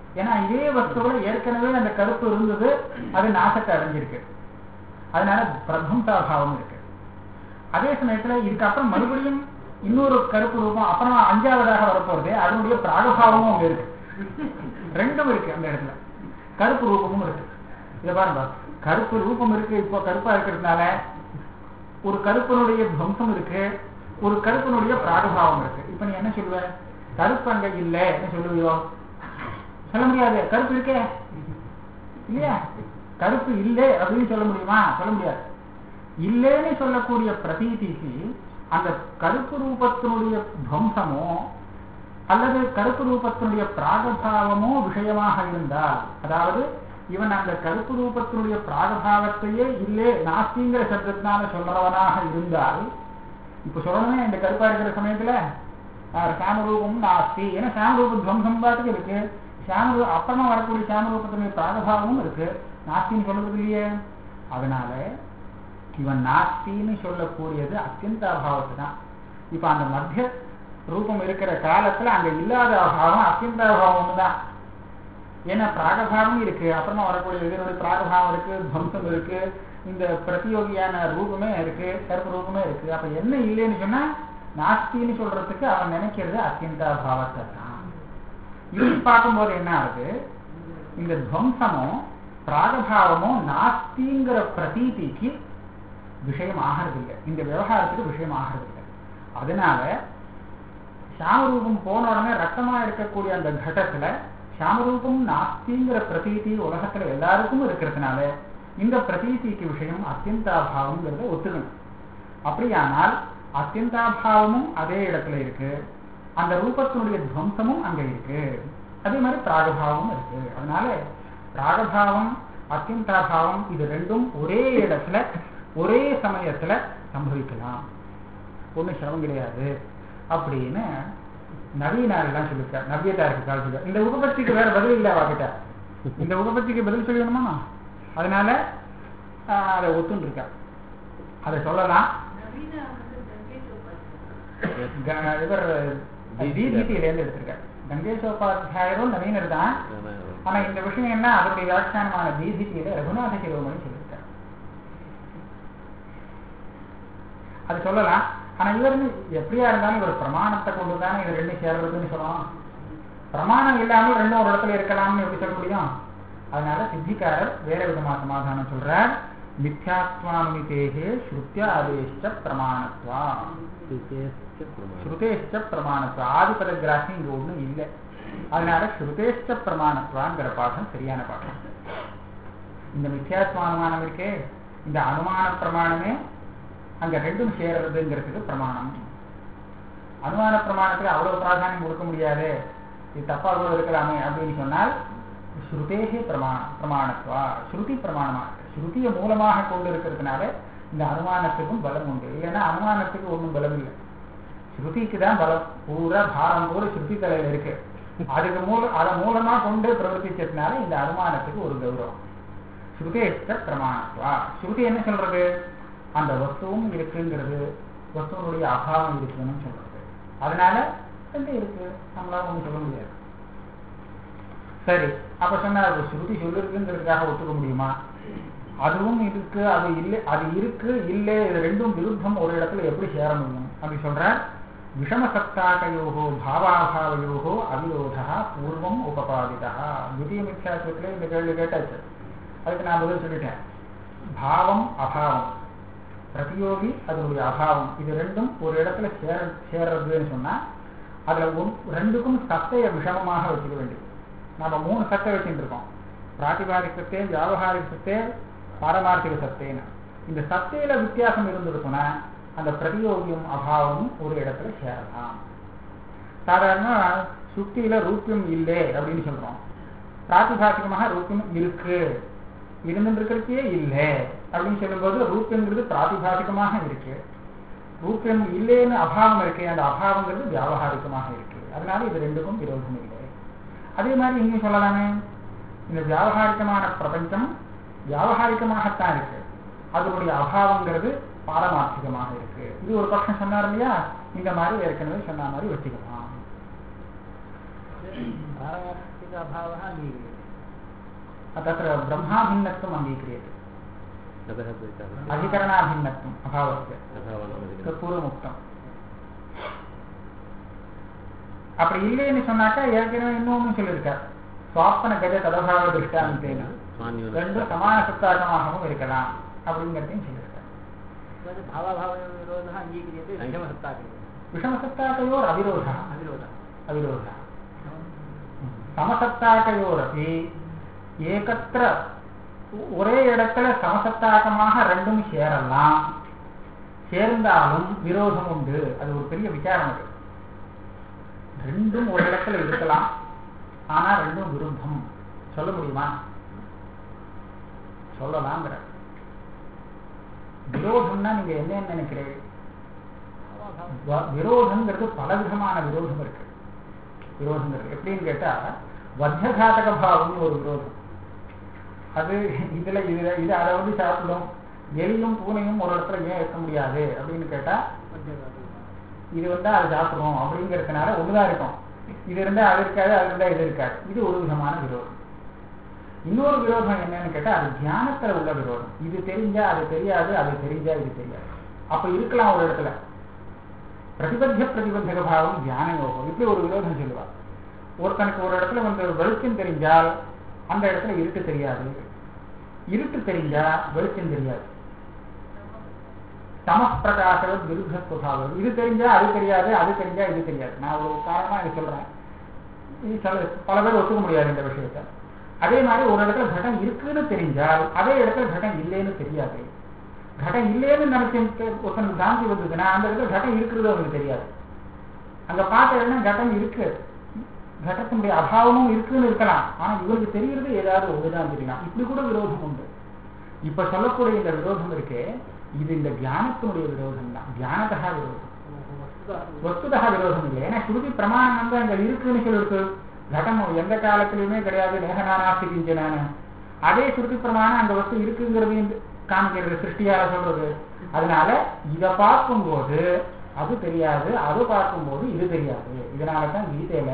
ஏன்னா இதே வஸ்துவில் ஏற்கனவே அந்த கருப்பு இருந்தது அது நாசத்தை அடைஞ்சிருக்கு அதனால பிரபம்சாபாவம் இருக்கு அதே சமயத்துல இதுக்கப்புறம் மறுபடியும் இன்னொரு கருப்பு ரூபம் அப்புறம் அஞ்சாவதாக வரப்போறது அதனுடைய பிராகபாவமும் அங்க இருக்கு ரெண்டும் இருக்கு அந்த இடத்துல கருப்பு ரூபமும் இருக்கு இதை பாருங்க கருப்பு ரூபம் இருக்கு இப்போ கருப்பா இருக்கிறதுனால ஒரு கருப்பனுடைய துவம்சம் இருக்கு ஒரு கருப்பனுடைய பிராகபாவம் இருக்கு இப்ப நீ என்ன சொல்லுவ கருப்பு அங்க இல்ல என்ன சொல்லுவியோ சொல்ல முடியாது கருப்பு இருக்கே இல்லையா கருப்பு இல்லை அப்படின்னு சொல்ல முடியுமா சொல்ல முடியாது இல்லைன்னு சொல்லக்கூடிய பிரதீதிக்கு அந்த கருப்பு ரூபத்தினுடைய துவம்சமோ அல்லது கருப்பு ரூபத்தினுடைய பிராகபாவமோ விஷயமாக இருந்தால் அதாவது இவன் அந்த கருப்பு ரூபத்தினுடைய பிராகபாவத்தையே இல்லே நாஸ்திங்கிற சப்தத்தினால சொல்றவனாக இருந்தால் இப்ப சொல்லணுமே இந்த கருப்பா இருக்கிற சமயத்துல ஆஹ், சாமரூபம் நாஸ்தி ஏன்னா சாமரூப துவம்சம் பாட்டுக்கு இருக்கு சாமரூ அப்புறமா வரக்கூடிய சாமரூபத்தினுடைய பிராகபாவமும் இருக்கு நாஸ்தின்னு சொல்றது இல்லையே அதனால இவன் நாஸ்தின்னு சொல்லக்கூடியது அத்தியந்த அபாவத்தை தான் இப்ப அந்த மத்திய ரூபம் இருக்கிற காலத்துல அங்க இல்லாத அபாவம் அத்தியந்த அபாவம் தான் ஏன்னா பிராகபாவம் இருக்கு அப்புறமா வரக்கூடிய இதனுடைய பிராகபாவம் இருக்கு துவம்சம் இருக்கு இந்த பிரதியோகியான ரூபமே இருக்கு கருப்பு ரூபமே இருக்கு அப்ப என்ன இல்லைன்னு சொன்னா நாஸ்தின்னு சொல்றதுக்கு அவன் நினைக்கிறது அத்தியந்த பாவத்தை தான் இப்படி பார்க்கும்போது என்ன ஆகுது இந்த துவம்சமும் பிராகபாவமும் நாஸ்திங்கிற பிரதீதிக்கு விஷயம் ஆகிறதில்லை இந்த விவகாரத்துக்கு விஷயம் ஆகிறதில்லை அதனால சாமரூபம் போன உடனே ரத்தமா இருக்கக்கூடிய அந்த கட்டத்துல சாமரூபம் நாஸ்திங்கிற பிரதீதி உலகத்துல எல்லாருக்கும் இருக்கிறதுனால இந்த பிரதீதிக்கு விஷயம் அத்தியந்தாபாவம்ங்கிறத ஒத்துக்கணும் அப்படியானால் அத்தியந்தாபாவமும் அதே இடத்துல இருக்கு அந்த ரூபத்தினுடைய துவம்சமும் அங்க இருக்கு அதே மாதிரி பிராகபாவமும் இருக்கு அதனால பிராகபாவம் அத்தியந்தாபாவம் இது ரெண்டும் ஒரே இடத்துல ஒரே சமயத்துல சம்பவிக்கலாம் ஒண்ணும் சிரமம் கிடையாது அப்படின்னு நவீனார் எல்லாம் சொல்லியிருக்கார் நவ்யதாருக்கு கால் சொல்லிருக்கார் இந்த உபபத்திக்கு வேற பதில் இல்லை அவகிட்ட இந்த உபபத்திக்கு பதில் சொல்லணுமா அதனால ஆஹ், அதை ஒத்துன்னு இருக்கார் அதை சொல்லலாம் நவீனா வந்து வெங்கடேஷ் உபாத்தியாயா. க- இவர் தீபிதியிலேருந்து எடுத்திருக்கார் கங்கேஷோபாத்தியாயரும் நவீனர் தான் ஆனா இந்த விஷயம் என்ன அதனுடைய வியாக்கியானமான தீபிதியில ரகுநாத சிரோமணி சொல்லியிருக்கார் அது சொல்லலாம் ஆனா இவர் எப்படியா இருந்தாலும் இவர் பிரமாணத்தை கொண்டு தானே இது ரெண்டும் சேர்றதுன்னு சொல்லலாம் பிரமாணம் இல்லாமல் ரெண்டும் ஒரு இடத்துல இருக்கலாம்னு எப்படி சொல்ல முடியும் அதனால சித்திக்காரர் வேற விதமா சமாதானம் சொல்றார் மித்யாத்வானுமிதேகே ஸ்ருத்திய ஆதேஷ்ட பிரமாணத்வா ஸ்ருதேஷ்ட பிரமாணத்வா ஆதிபத கிராசி இங்க ஒண்ணும் இல்லை அதனால ஸ்ருதேஷ்ட பிரமாணத்வாங்கிற பாடம் சரியான பாடம் இந்த மித்யாத்வானுமானம் இருக்கே இந்த அனுமான பிரமாணமே அங்க ரெண்டும் சேர்றதுங்கிறதுக்கு பிரமாணம் அனுமான பிரமாணத்துல அவ்வளவு பிராதானியம் கொடுக்க முடியாது இது தப்பா கூட இருக்கலாமே அப்படின்னு சொன்னால் ஸ்ருதேகே பிரமாண பிரமாணத்வா ஸ்ருதி பிரமாணமா இருக்கு ஸ்ருதியை மூலமாக கொண்டு இருக்கிறதுனால இந்த அனுமானத்துக்கும் பலம் உண்டு இல்லைன்னா அனுமானத்துக்கு ஒண்ணும் பலம் இல்லை ஸ்ருதிக்கு தான் பலம் பூரா பாரம் பூரா ஸ்ருதி தலையில இருக்கு அதுக்கு மூல அதை மூலமா கொண்டு பிரவர்த்திச்சதுனால இந்த அனுமானத்துக்கு ஒரு கௌரவம் ஸ்ருதேஷ்ட பிரமாணத்வா ஸ்ருதி என்ன சொல்றது அந்த வஸ்துவும் இருக்குங்கிறது வஸ்துவனுடைய அபாவம் இருக்குன்னு சொல்றது அதனால ரெண்டு இருக்கு நம்மளால ஒண்ணும் சொல்ல முடியாது சரி அப்ப சொன்னா அது ஸ்ருதி சொல்லிருக்குங்கிறதுக்காக ஒத்துக்க முடியுமா அதுவும் இருக்கு அது இல்லை அது இருக்கு இல்லை இது ரெண்டும் விருத்தம் ஒரு இடத்துல எப்படி சேர முடியும் அப்படி சொல்ற விஷமசத்தாக்கையோகோ பாவாபாவையோகோ அவிரோதா பூர்வம் உபபாதிதா துதிய மித்யாசத்துல இந்த கேள்வி கேட்டாச்சு அதுக்கு நான் பதில் சொல்லிட்டேன் பாவம் அபாவம் பிரதியோகி அதனுடைய அபாவம் இது ரெண்டும் ஒரு இடத்துல சேர சேர்றதுன்னு சொன்னா அதுல ஒன் ரெண்டுக்கும் சத்தைய விஷமமாக வச்சுக்க வேண்டியது நாம மூணு சத்தை வச்சுட்டு இருக்கோம் பிராத்திபாதிக சத்தே வியாபகாரிக சத்தே பாரமார்த்திக சத்தேன்னு இந்த சத்தையில வித்தியாசம் இருந்திருக்குன்னா அந்த பிரதியோகியும் அபாவமும் ஒரு இடத்துல சேரலாம் சாதாரண சுத்தியில ரூபியம் இல்லை அப்படின்னு சொல்றோம் பிராத்திபாசிகமாக ரூபியம் இருக்கு இருந்துட்டு இருக்கிறதுக்கே இல்லை அப்படின்னு சொல்லும்போது ரூபியங்கிறது பிராதிபாசிகமாக இருக்கு ரூபியம் இல்லைன்னு அபாவம் இருக்கு அந்த அபாவங்கிறது வியாபகாரிகமாக இருக்கு அதனால இது ரெண்டுக்கும் விரோதம் இல்லை அதே மாதிரி இங்கேயும் சொல்லலாமே இந்த வியாபகாரிகமான பிரபஞ்சம் வியாபகாரிகமாகத்தான் இருக்கு அதனுடைய அபாவங்கிறது பாரமார்த்திகமாக இருக்கு இது ஒரு பட்சம் சொன்னார் இல்லையா இந்த மாதிரி ஏற்கனவே சொன்ன மாதிரி வச்சுக்கலாம் பாரமார்த்திகம் अभावः अङ्गीक्रियते तत्र ब्रह्माभिन्नत्वम् अङ्गीक्रियते अतः द्वैतादृश अधिकरणाभिन्नत्वम् अभावस्य अभावानुमतिः तत् பூர்வமுக்தம் அப்படி இல்லைன்னு சொன்னாக்கா ஏற்கனவே இன்னொன்னு சொல்லியிருக்கார் சுவாப்பன கஜ ததபாவ திருஷ்டாந்தேன ரெண்டும் சமான சத்தாகமாகவும் இருக்கலாம் அப்படிங்கிறதையும் சொல்லியிருக்கார் तद् भावाभावविरोधः अङ्गीक्रियते विषमसत्ताक्रियते விஷமசத்தாக்கையோர் அவிரோதா अविरोधः அவிரோதா சமசத்தாக்கையோரபி ஏகத்திர ஒரே இடத்துல சமசத்தாகமாக ரெண்டும் சேரலாம் சேர்ந்தாலும் விரோதம் உண்டு அது ஒரு பெரிய விசாரம் அது ரெண்டும் ஒரு இடத்துல இருக்கலாம் ஆனா ரெண்டும் விருத்தம் சொல்ல முடியுமா சொல்லலாங்கிற விரோதம்னா நீங்க என்ன நினைக்கிறீங்க வ- விரோதங்கிறது பலவிதமான விரோதம் இருக்கு விரோதங்கிறது எப்படின்னு கேட்டா வத்தியகாதக பாவம்னு ஒரு விரோதம் அது இதுல இதுல இது அதை வந்து சாப்பிடும் எலியும் பூனையும் ஒரு இடத்துல ஏன் இருக்க முடியாது அப்படின்னு கேட்டா இது வந்தா அது சாப்பிடும் அப்படிங்கிறதுனால ஒண்ணுதான் இருக்கும் இது இருந்தா அது இருக்காது அது இருந்தா இது இருக்காது இது ஒரு விதமான விரோதம் இன்னொரு விரோதம் என்னன்னு கேட்டா அது தியானத்துல உள்ள விரோதம் இது தெரிஞ்சா அது தெரியாது அது தெரிஞ்சா இது தெரியாது அப்ப இருக்கலாம் ஒரு இடத்துல பிரதிபத்திய பிரதிபந்தக பாவம் தியான யோகம் இப்படி ஒரு விரோதம் சொல்லுவா ஒருத்தனுக்கு ஒரு இடத்துல வந்து வெளிச்சம் தெரிஞ்சால் அந்த இடத்துல இருட்டு தெரியாது இருட்டு தெரிஞ்சா வெளிச்சம் தெரியாது சமப்பிரகாச விருத்த சுபாவம் இது தெரிஞ்சா அது தெரியாது அது தெரிஞ்சா இது தெரியாது நான் ஒரு காரணமா இது சொல்றேன் இது சில பல பேர் ஒத்துக்க முடியாது இந்த விஷயத்தை அதே மாதிரி ஒரு இடத்துல கடம் இருக்குன்னு தெரிஞ்சால் அதே இடத்துல கடம் இல்லைன்னு தெரியாது கடம் இல்லைன்னு நினைச்சு ஒருத்தனுக்கு தாந்தி வந்ததுன்னா அந்த இடத்துல கடம் இருக்கிறது அவனுக்கு தெரியாது அங்க பார்த்த இடம் கட்டம் இருக்கு கடத்தினுடைய அபாவமும் இருக்குன்னு இருக்கலாம் ஆனா இவருக்கு தெரிகிறது ஏதாவது ஒண்ணுதான் தெரியலாம் இப்படி கூட விரோதம் உண்டு இப்ப சொல்லக்கூடிய இந்த விரோதம் இருக்கே இது இந்த தியானத்தினுடைய விரோதம் தான் தியானதா விரோதம் வஸ்துதா விரோதம் இல்லை ஏன்னா ஸ்ருதி பிரமாணம் வந்து அங்க இருக்குன்னு சொல்லிருக்கு கடம் எந்த காலத்திலுமே கிடையாது நேகனானாஸ்தி கிஞ்சனான அதே ஸ்ருதி பிரமாணம் அங்க வஸ்து இருக்குங்கிறதையும் காமிக்கிறது சிருஷ்டியால சொல்றது அதனால இத பார்க்கும்போது அது தெரியாது அது பார்க்கும்போது இது தெரியாது இதனாலதான் கீதையில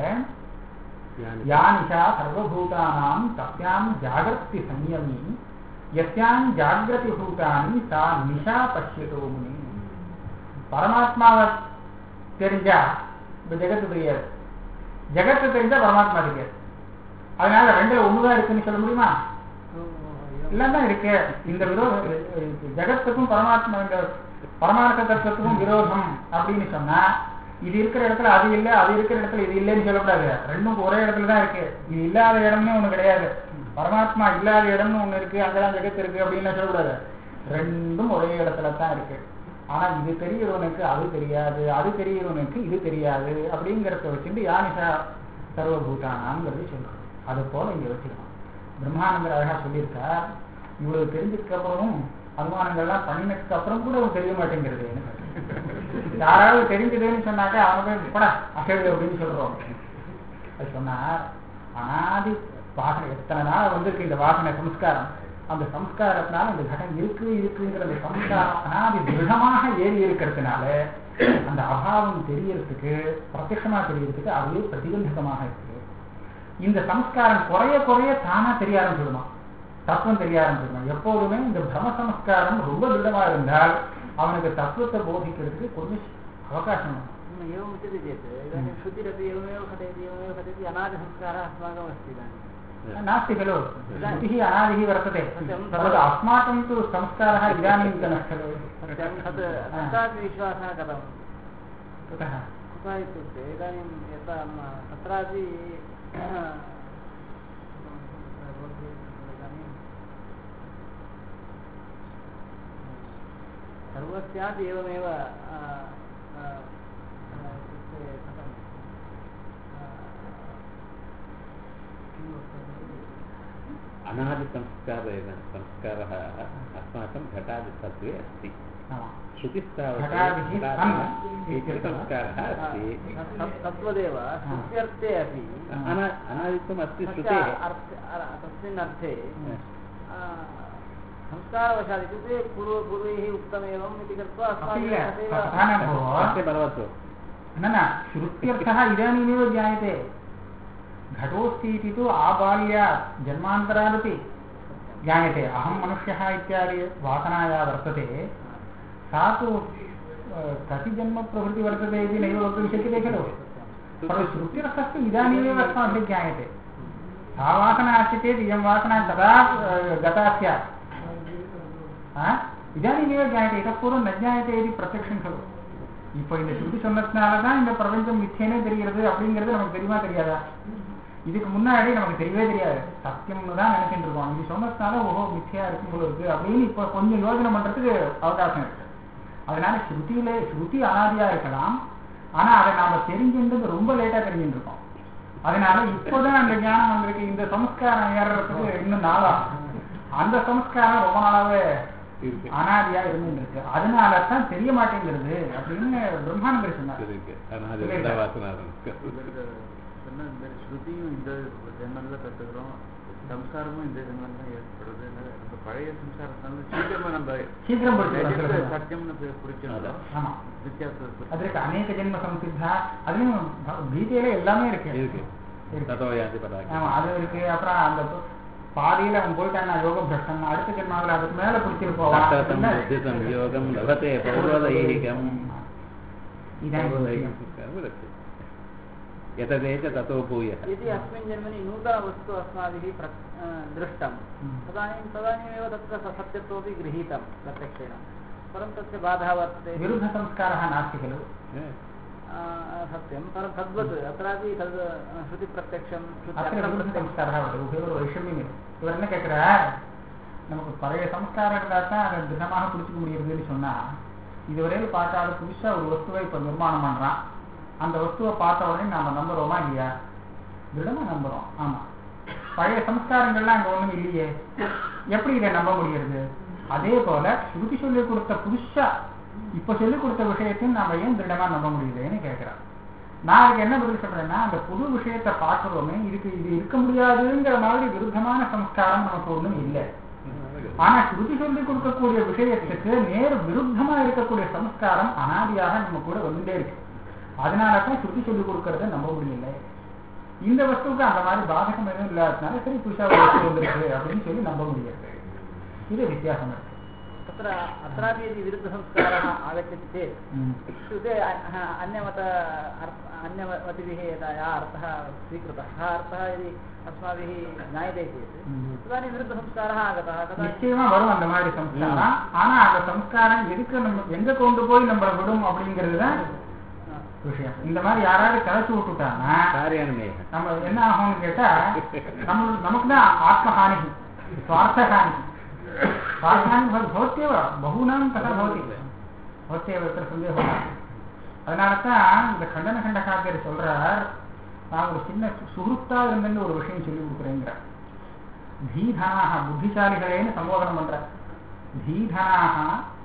या निशा सर्वभूतानां तस्यां जागर्ति संयमी यस्यां जाग्रति भूतानि सा निशा पश्यतो मुनि பரமாத்மாவை தெரிஞ்சா இப்ப ஜெகத்து தெரியாது ஜெகத்து தெரிஞ்சா பரமாத்மா தெரியாது அதனால ரெண்டுல ஒண்ணுதான் இருக்குன்னு சொல்ல முடியுமா எல்லாம் தான் இருக்கு இந்த விரோதம் ஜெகத்துக்கும் பரமாத்மா இந்த பரமார்த்த தத்துவத்துக்கும் விரோதம் அப்படின்னு சொன்னா இது இருக்கிற இடத்துல அது இல்லை அது இருக்கிற இடத்துல இது இல்லைன்னு சொல்லக்கூடாது ரெண்டும் ஒரே இடத்துல தான் இருக்கு இது இல்லாத இடம்னு ஒண்ணு கிடையாது பரமாத்மா இல்லாத இடம்னு ஒண்ணு இருக்கு அங்கதான் ஜெகத்து இருக்கு அப்படின்னு சொல்லக்கூடாது ரெண்டும் ஒரே இடத்துல தான் இருக்கு ஆனா இது தெரியறவனுக்கு அது தெரியாது அது தெரியறவனுக்கு இது தெரியாது அப்படிங்கிறத வச்சுட்டு யானிஷா சர்வபூதானாங்கிறது சொல்றோம் அது போல இங்க வச்சுக்கணும் பிரம்மானந்தர் அழகா சொல்லியிருக்கார் இவ்வளவு தெரிஞ்சதுக்கு அப்புறமும் அனுமானங்கள்லாம் பண்ணினதுக்கு அப்புறம் கூட அவன் தெரிய மாட்டேங்கிறது யாராவது தெரிஞ்சதுன்னு சொன்னாக்கா அவங்க போய் பட அசைவு அப்படின்னு சொல்றோம் அது சொன்னார் அனாதி வாசனை எத்தனை நாள் வந்திருக்கு இந்த வாசனை சம்ஸ்காரம் அந்த சம்ஸ்காரத்தினால இந்த கடம் இருக்கு இருக்குங்கிற அந்த சம்ஸ்காரம் அனாதி திருடமாக ஏறி இருக்கிறதுனால அந்த அபாவம் தெரியறதுக்கு பிரத்யட்சமா தெரியறதுக்கு அதுவே பிரதிபந்தகமாக இருக்கு இந்த சம்ஸ்காரம் குறைய குறைய தானா தெரிய ஆரம்பிச்சிடுமா தத்துவம் தெரிய ஆரம்பிச்சிடுமா எப்போதுமே இந்த பிரம சம்ஸ்காரம் ரொம்ப திருடமா இருந்தால் அவனுக்கு தத்துவத்தை போதிக்கிறதுக்கு கொஞ்சம் அவகாசம் வேணும். एवम् उच्यते चेत् इदानीं श्रुतिरपि एवमेव कथयति एवमेव कथयति अनादिसंस्कारः अस्माकम् अस्ति इदानीं नास्ति खलु श्रुतिः अनादिः वर्तते सत्यं, तद् अस्माकं तु संस्कारः इदानीन्तनः खलु सत्यं तत् तत्रापि विश्वासः कथं कुतः कुतः इत्युक्ते इदानीं यथा म- तत्रापि इदानीं सर्वस्यापि एवमेव आ, आ, आ, इत्युक्ते कथं आ, किं वक्तव्यम्? अनादिसंस्कारेण संस्कारः अस्माकं घटादितत्वे अस्ति आमाम्। श्रुतिस्तावत् घटादिः घटादिः सन् एकः संस्कारः अस्ति तत्- तत्- तद्वदेव श्रुत्यर्थे अपि अना अनादित्वम् अस्ति तस्य श्रुतेः अर्थ- अर- तस्मिन् अर्थे आ, संस्कारवशात् इत्युक्ते पूर्व पूर्वैः उक्तमेवम् इति कृत्वा अपि अस्माभिः तथैव तथा न भोः अस्य भवतु न न श्रुत्यर्थः इदानीमेव ज्ञायते घटोऽस्ति इति तु आबाल्यात् जन्मान्तरादपि ज्ञायते अहं मनुष्यः इत्यादि वासना या वर्तते सा तु अ, कति जन्मप्रभृति वर्तते इति नैव वक्तुं शक्यते खलु परन्तु श्रुतिरर्थस्तु इदानीमेव अस्माभिः ज्ञायते सा वासना अस्ति चेत् इयं वासना कदा अ, गता स्यात् ஆ? இதானிமே ஜாயத்தை இதை பூர்வம் நஜாயத்தை இது பிரத்யக்ஷம் கலு இப்போ இந்த ஸ்ருதி சொன்னதுனால தான் இந்த பிரபஞ்சம் மித்தியனே தெரிகிறது அப்படிங்கிறது நமக்கு தெரியுமா தெரியாதா இதுக்கு முன்னாடி நமக்கு தெரியவே தெரியாது சத்தியம்னு தான் நினைச்சிட்டு இருக்கோம் இது சொன்னதுனால ஓஹோ மித்தியா இருக்கும் போல இருக்கு அப்படின்னு இப்போ கொஞ்சம் யோசனை பண்றதுக்கு அவகாசம் இருக்கு அதனால ஸ்ருதியில ஸ்ருதி அனாதியா இருக்கலாம் ஆனா அதை நாம தெரிஞ்சுன்றது ரொம்ப லேட்டா தெரிஞ்சுட்டு இருக்கோம் அதனால இப்போதான் அந்த ஞானம் வந்திருக்கு இந்த சம்ஸ்காரம் ஏறுறதுக்கு இன்னும் நாளாகும் அந்த சம்ஸ்காரம் ரொம்ப நாளாவே இருக்கு அனாதியா இருந்துருக்கு அதனால தான் தெரிய மாட்டேங்கிறது அப்படின்னு பிரம்மானந்தர் சொன்னார் இருக்கு ஆனா அது ரெண்டா வாசனா இருக்கு இவருக்கு சொன்ன இந்த மாதிரி ஸ்ருதியும் இந்த ஜென்மல்ல கத்துக்கிறோம் சம்ஸ்காரமும் இந்த ஜென்மல்ல தான் ஏற்படுறது நம்ம பழைய சம்ஸ்காரத்தால சீக்கிரமா நம்ம சீக்கிரம் பிடிச்சிடலாம் legit சில சமயம். சத்தியம்னு பு- புடிச்சிடுறோம் ஆமா வித்தியாசம் அதற்கு அநேக ஜென்ம சம்சித்தா அதுலயும் ப- கீதையில எல்லாமே இருக்கு இருக்கு இருக்கு. தத்தோ யாதி பதாகி ஆமா அது இருக்கு அப்புறம் அந்த ப- பாதியில அவன் போயிட்டான் நான் யோகம் பிரஷ்டன் அடுத்த ஜென்மாவில் அதுக்கு மேல பிடிச்சிட்டு போவான் தத்தம் அப்படின்னா- புத்தி संयोगं लभते पौर्वदैहिकम् இதான் पौर्वदैहिकं விஷயம். संस्कारं लभते यतदेच ततो भूयः यदि अस्मिन् जन्मनि नूतनवस्तु अस्माभिः प्र अ, दृष्टं हम्म। तदानीं तदानीमेव तत्र स- सत्यत्वमपि गृहीतं प्रत्यक्षेण परं तस्य बाधा वर्तते विरुद्ध संस्कारः नास्ति खलु अ, सत्यं परं तद्वत् अत्रापि तद् अ, श्रुतिप्रत्यक्षं श्रुति அத்தனை விருத்த अर्थप्रत्यक्षं சம்ஸ்காரம் வருது உபயோக வைஷமியம் இருக்கு இவர் என்ன கேட்கிறார் நமக்கு பழைய சம்ஸ்காரம் இருந்தா தான் அதை திடமாக பிடிச்சிக்க முடியுதுன்னு சொன்னா இதுவரையில் பார்க்காத புதுசா ஒரு வஸ்துவை இப்ப நிர்மாணம் பண்றான் அந்த வஸ்துவை பார்த்த உடனே நாம நம்புறோமா இல்லையா திடமா நம்புறோம் ஆமா பழைய சம்ஸ்காரங்கள்லாம் அங்க ஒண்ணும் இல்லையே எப்படி இதை நம்ப முடியுது அதே போல ஸ்ருதி சொல்லி கொடுத்த புதுசா இப்ப சொல்லி கொடுத்த விஷயத்தையும் நாம ஏன் திடமா நம்ப முடியுதுன்னு கேட்கிறோம் நான் அதுக்கு என்ன பதில் சொல்றேன்னா அந்த புது விஷயத்தை பார்க்கிறோமே இதுக்கு இது இருக்க முடியாதுங்கிற மாதிரி விருத்தமான சம்ஸ்காரம் நமக்கு ஒண்ணும் இல்லை ஆனா ஸ்ருதி சொல்லி கொடுக்கக்கூடிய விஷயத்துக்கு நேர் விருத்தமா இருக்கக்கூடிய சம்ஸ்காரம் அனாதியாக நம்ம கூட வந்துட்டே இருக்கு அதனாலதான் ஸ்ருதி சொல்லி கொடுக்கறத நம்ப முடியல இந்த வஸ்துவுக்கு அந்த மாதிரி பாதகம் எதுவும் இல்லாததுனால சரி புதுசா ஒரு வஸ்து வந்திருக்கு அப்படின்னு சொல்லி நம்ப முடியாது இது வித்தியாசம் இருக்கு तत्र अत्रापि यदि विरुद्धसंस्कारः आगच्छति चेत् ம். इत्युक्ते अ- अन्यमत अर्थ अन्यमतिभिः यदा यः अर्थः स्वीकृतः सः अर्थः यदि अस्माभिः ज्ञायते चेत् ம். तदानीं विरुद्धसंस्कारः आगतः तदा நிச்சயமா வரும் அந்த மாதிரி சம்ஸ்காரம் ஆனா அந்த சம்ஸ்காரம் எதுக்கு நம்ம எங்க கொண்டு போய் நம்மள விடும் அப்படிங்கிறது தான் விஷயம் இந்த மாதிரி யாராவது கலைச்சு விட்டுட்டாங்கன்னா कार्यान्वयः நம்ம என்ன ஆகும்னு கேட்டா நம்ம நமக்கு தான் ஆத்மஹானி சுவார்த்தஹானி சுவார்த்தஹானி பவ- பவत्येव பகூனாம் ததா பவதி பவत्येव எத்தனை சந்தேகம் அதனால தான் இந்த கண்டன கண்டகாத்தியர் சொல்றார் நான் ஒரு சின்ன சு- சுஹுத்தா இருந்தேன்னு ஒரு விஷயம் சொல்லி கொடுக்குறேங்கிறார் தீதனாக புத்திசாலிகளேன்னு சம்போதனம் பண்ற தீதனாக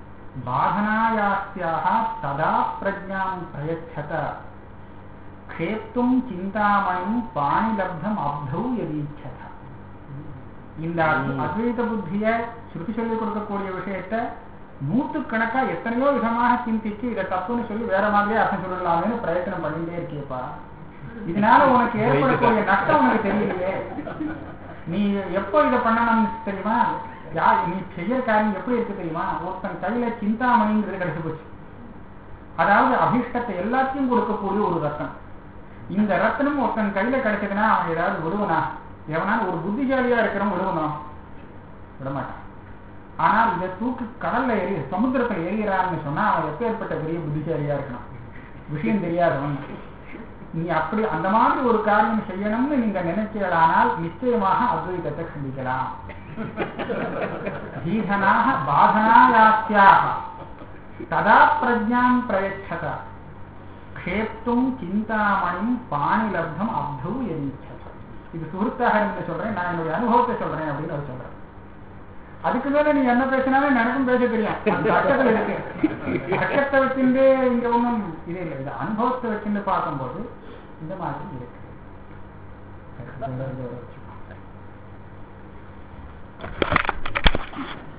பாதனாயாஸ்யாக சதா பிரஜாம் பிரயச்சத க்ஷேப்தும் சிந்தாமணியும் பாணிலப்தம் அப்தௌ எதீச்சத இந்த அத்வை- அத்வைத புத்திய ஸ்ருதி சொல்லி கொடுக்கக்கூடிய விஷயத்த நூற்றுக்கணக்கா எத்தனையோ விதமாக சிந்திச்சு இதை தப்புன்னு சொல்லி வேற மாதிரியே அர்த்தம் சொல்லலாமேன்னு பிரயத்தனம் பண்ணிட்டே இருக்கியப்பா இதனால உனக்கு ஏற்படக்கூடிய நஷ்டம் உனக்கு தெரியலையே நீ எப்போ இதை பண்ணணும்னு தெரியுமா யா நீ செய்யற காரியம் எப்படி இருக்கு தெரியுமா ஒருத்தன் கையில சிந்தாமணிங்கிறது கிடைச்சு போச்சு அதாவது அபிஷ்டத்தை எல்லாத்தையும் கொடுக்கக்கூடிய ஒரு ரத்தம் இந்த ரத்தனம் ஒருத்தன் கையில கிடைச்சதுன்னா அவன் ஏதாவது விடுவனா எவனாலும் ஒரு புத்திசாலியா இருக்கிறவன் விடுவனும் விடமாட்டான் ஆனால் இதை தூக்கி கடல்ல எரி சமுத்திரத்துல எரிகிறான்னு சொன்னா அவன் எப்பேற்பட்ட பெரிய புத்திசாலியா இருக்கணும் விஷயம் தெரியாதவன் நீ அப்படி அந்த மாதிரி ஒரு காரியம் செய்யணும்னு நீங்க நினைச்சீர்களானால் நிச்சயமாக அத்வைதத்தை கண்டிக்கலாம் தீகனாக பாதனாயாஸ்யாக ததா பிரஜாம் பிரயச்சத க்ஷேப்தும் சிந்தாமணியும் பாணிலப்தம் அப்தௌ எரிச்சத இது சுருத்தாக இருந்து சொல்றேன் நான் என்னுடைய அனுபவத்தை சொல்றேன் அப்படின்னு அவர் சொல்றேன் அதுக்கு மேல நீ என்ன பேசினாலும் எனக்கும் பேச தெரியும் அந்த அர்த்தத்தில் இருக்கு அர்த்தத்தை வச்சுட்டு இங்க ஒண்ணும் இது இல்லை இந்த அனுபவத்தை வச்சுட்டு பார்க்கும்போது இந்த மாதிரி இருக்கு சரி, இதோட இதோட வச்சுக்கோ.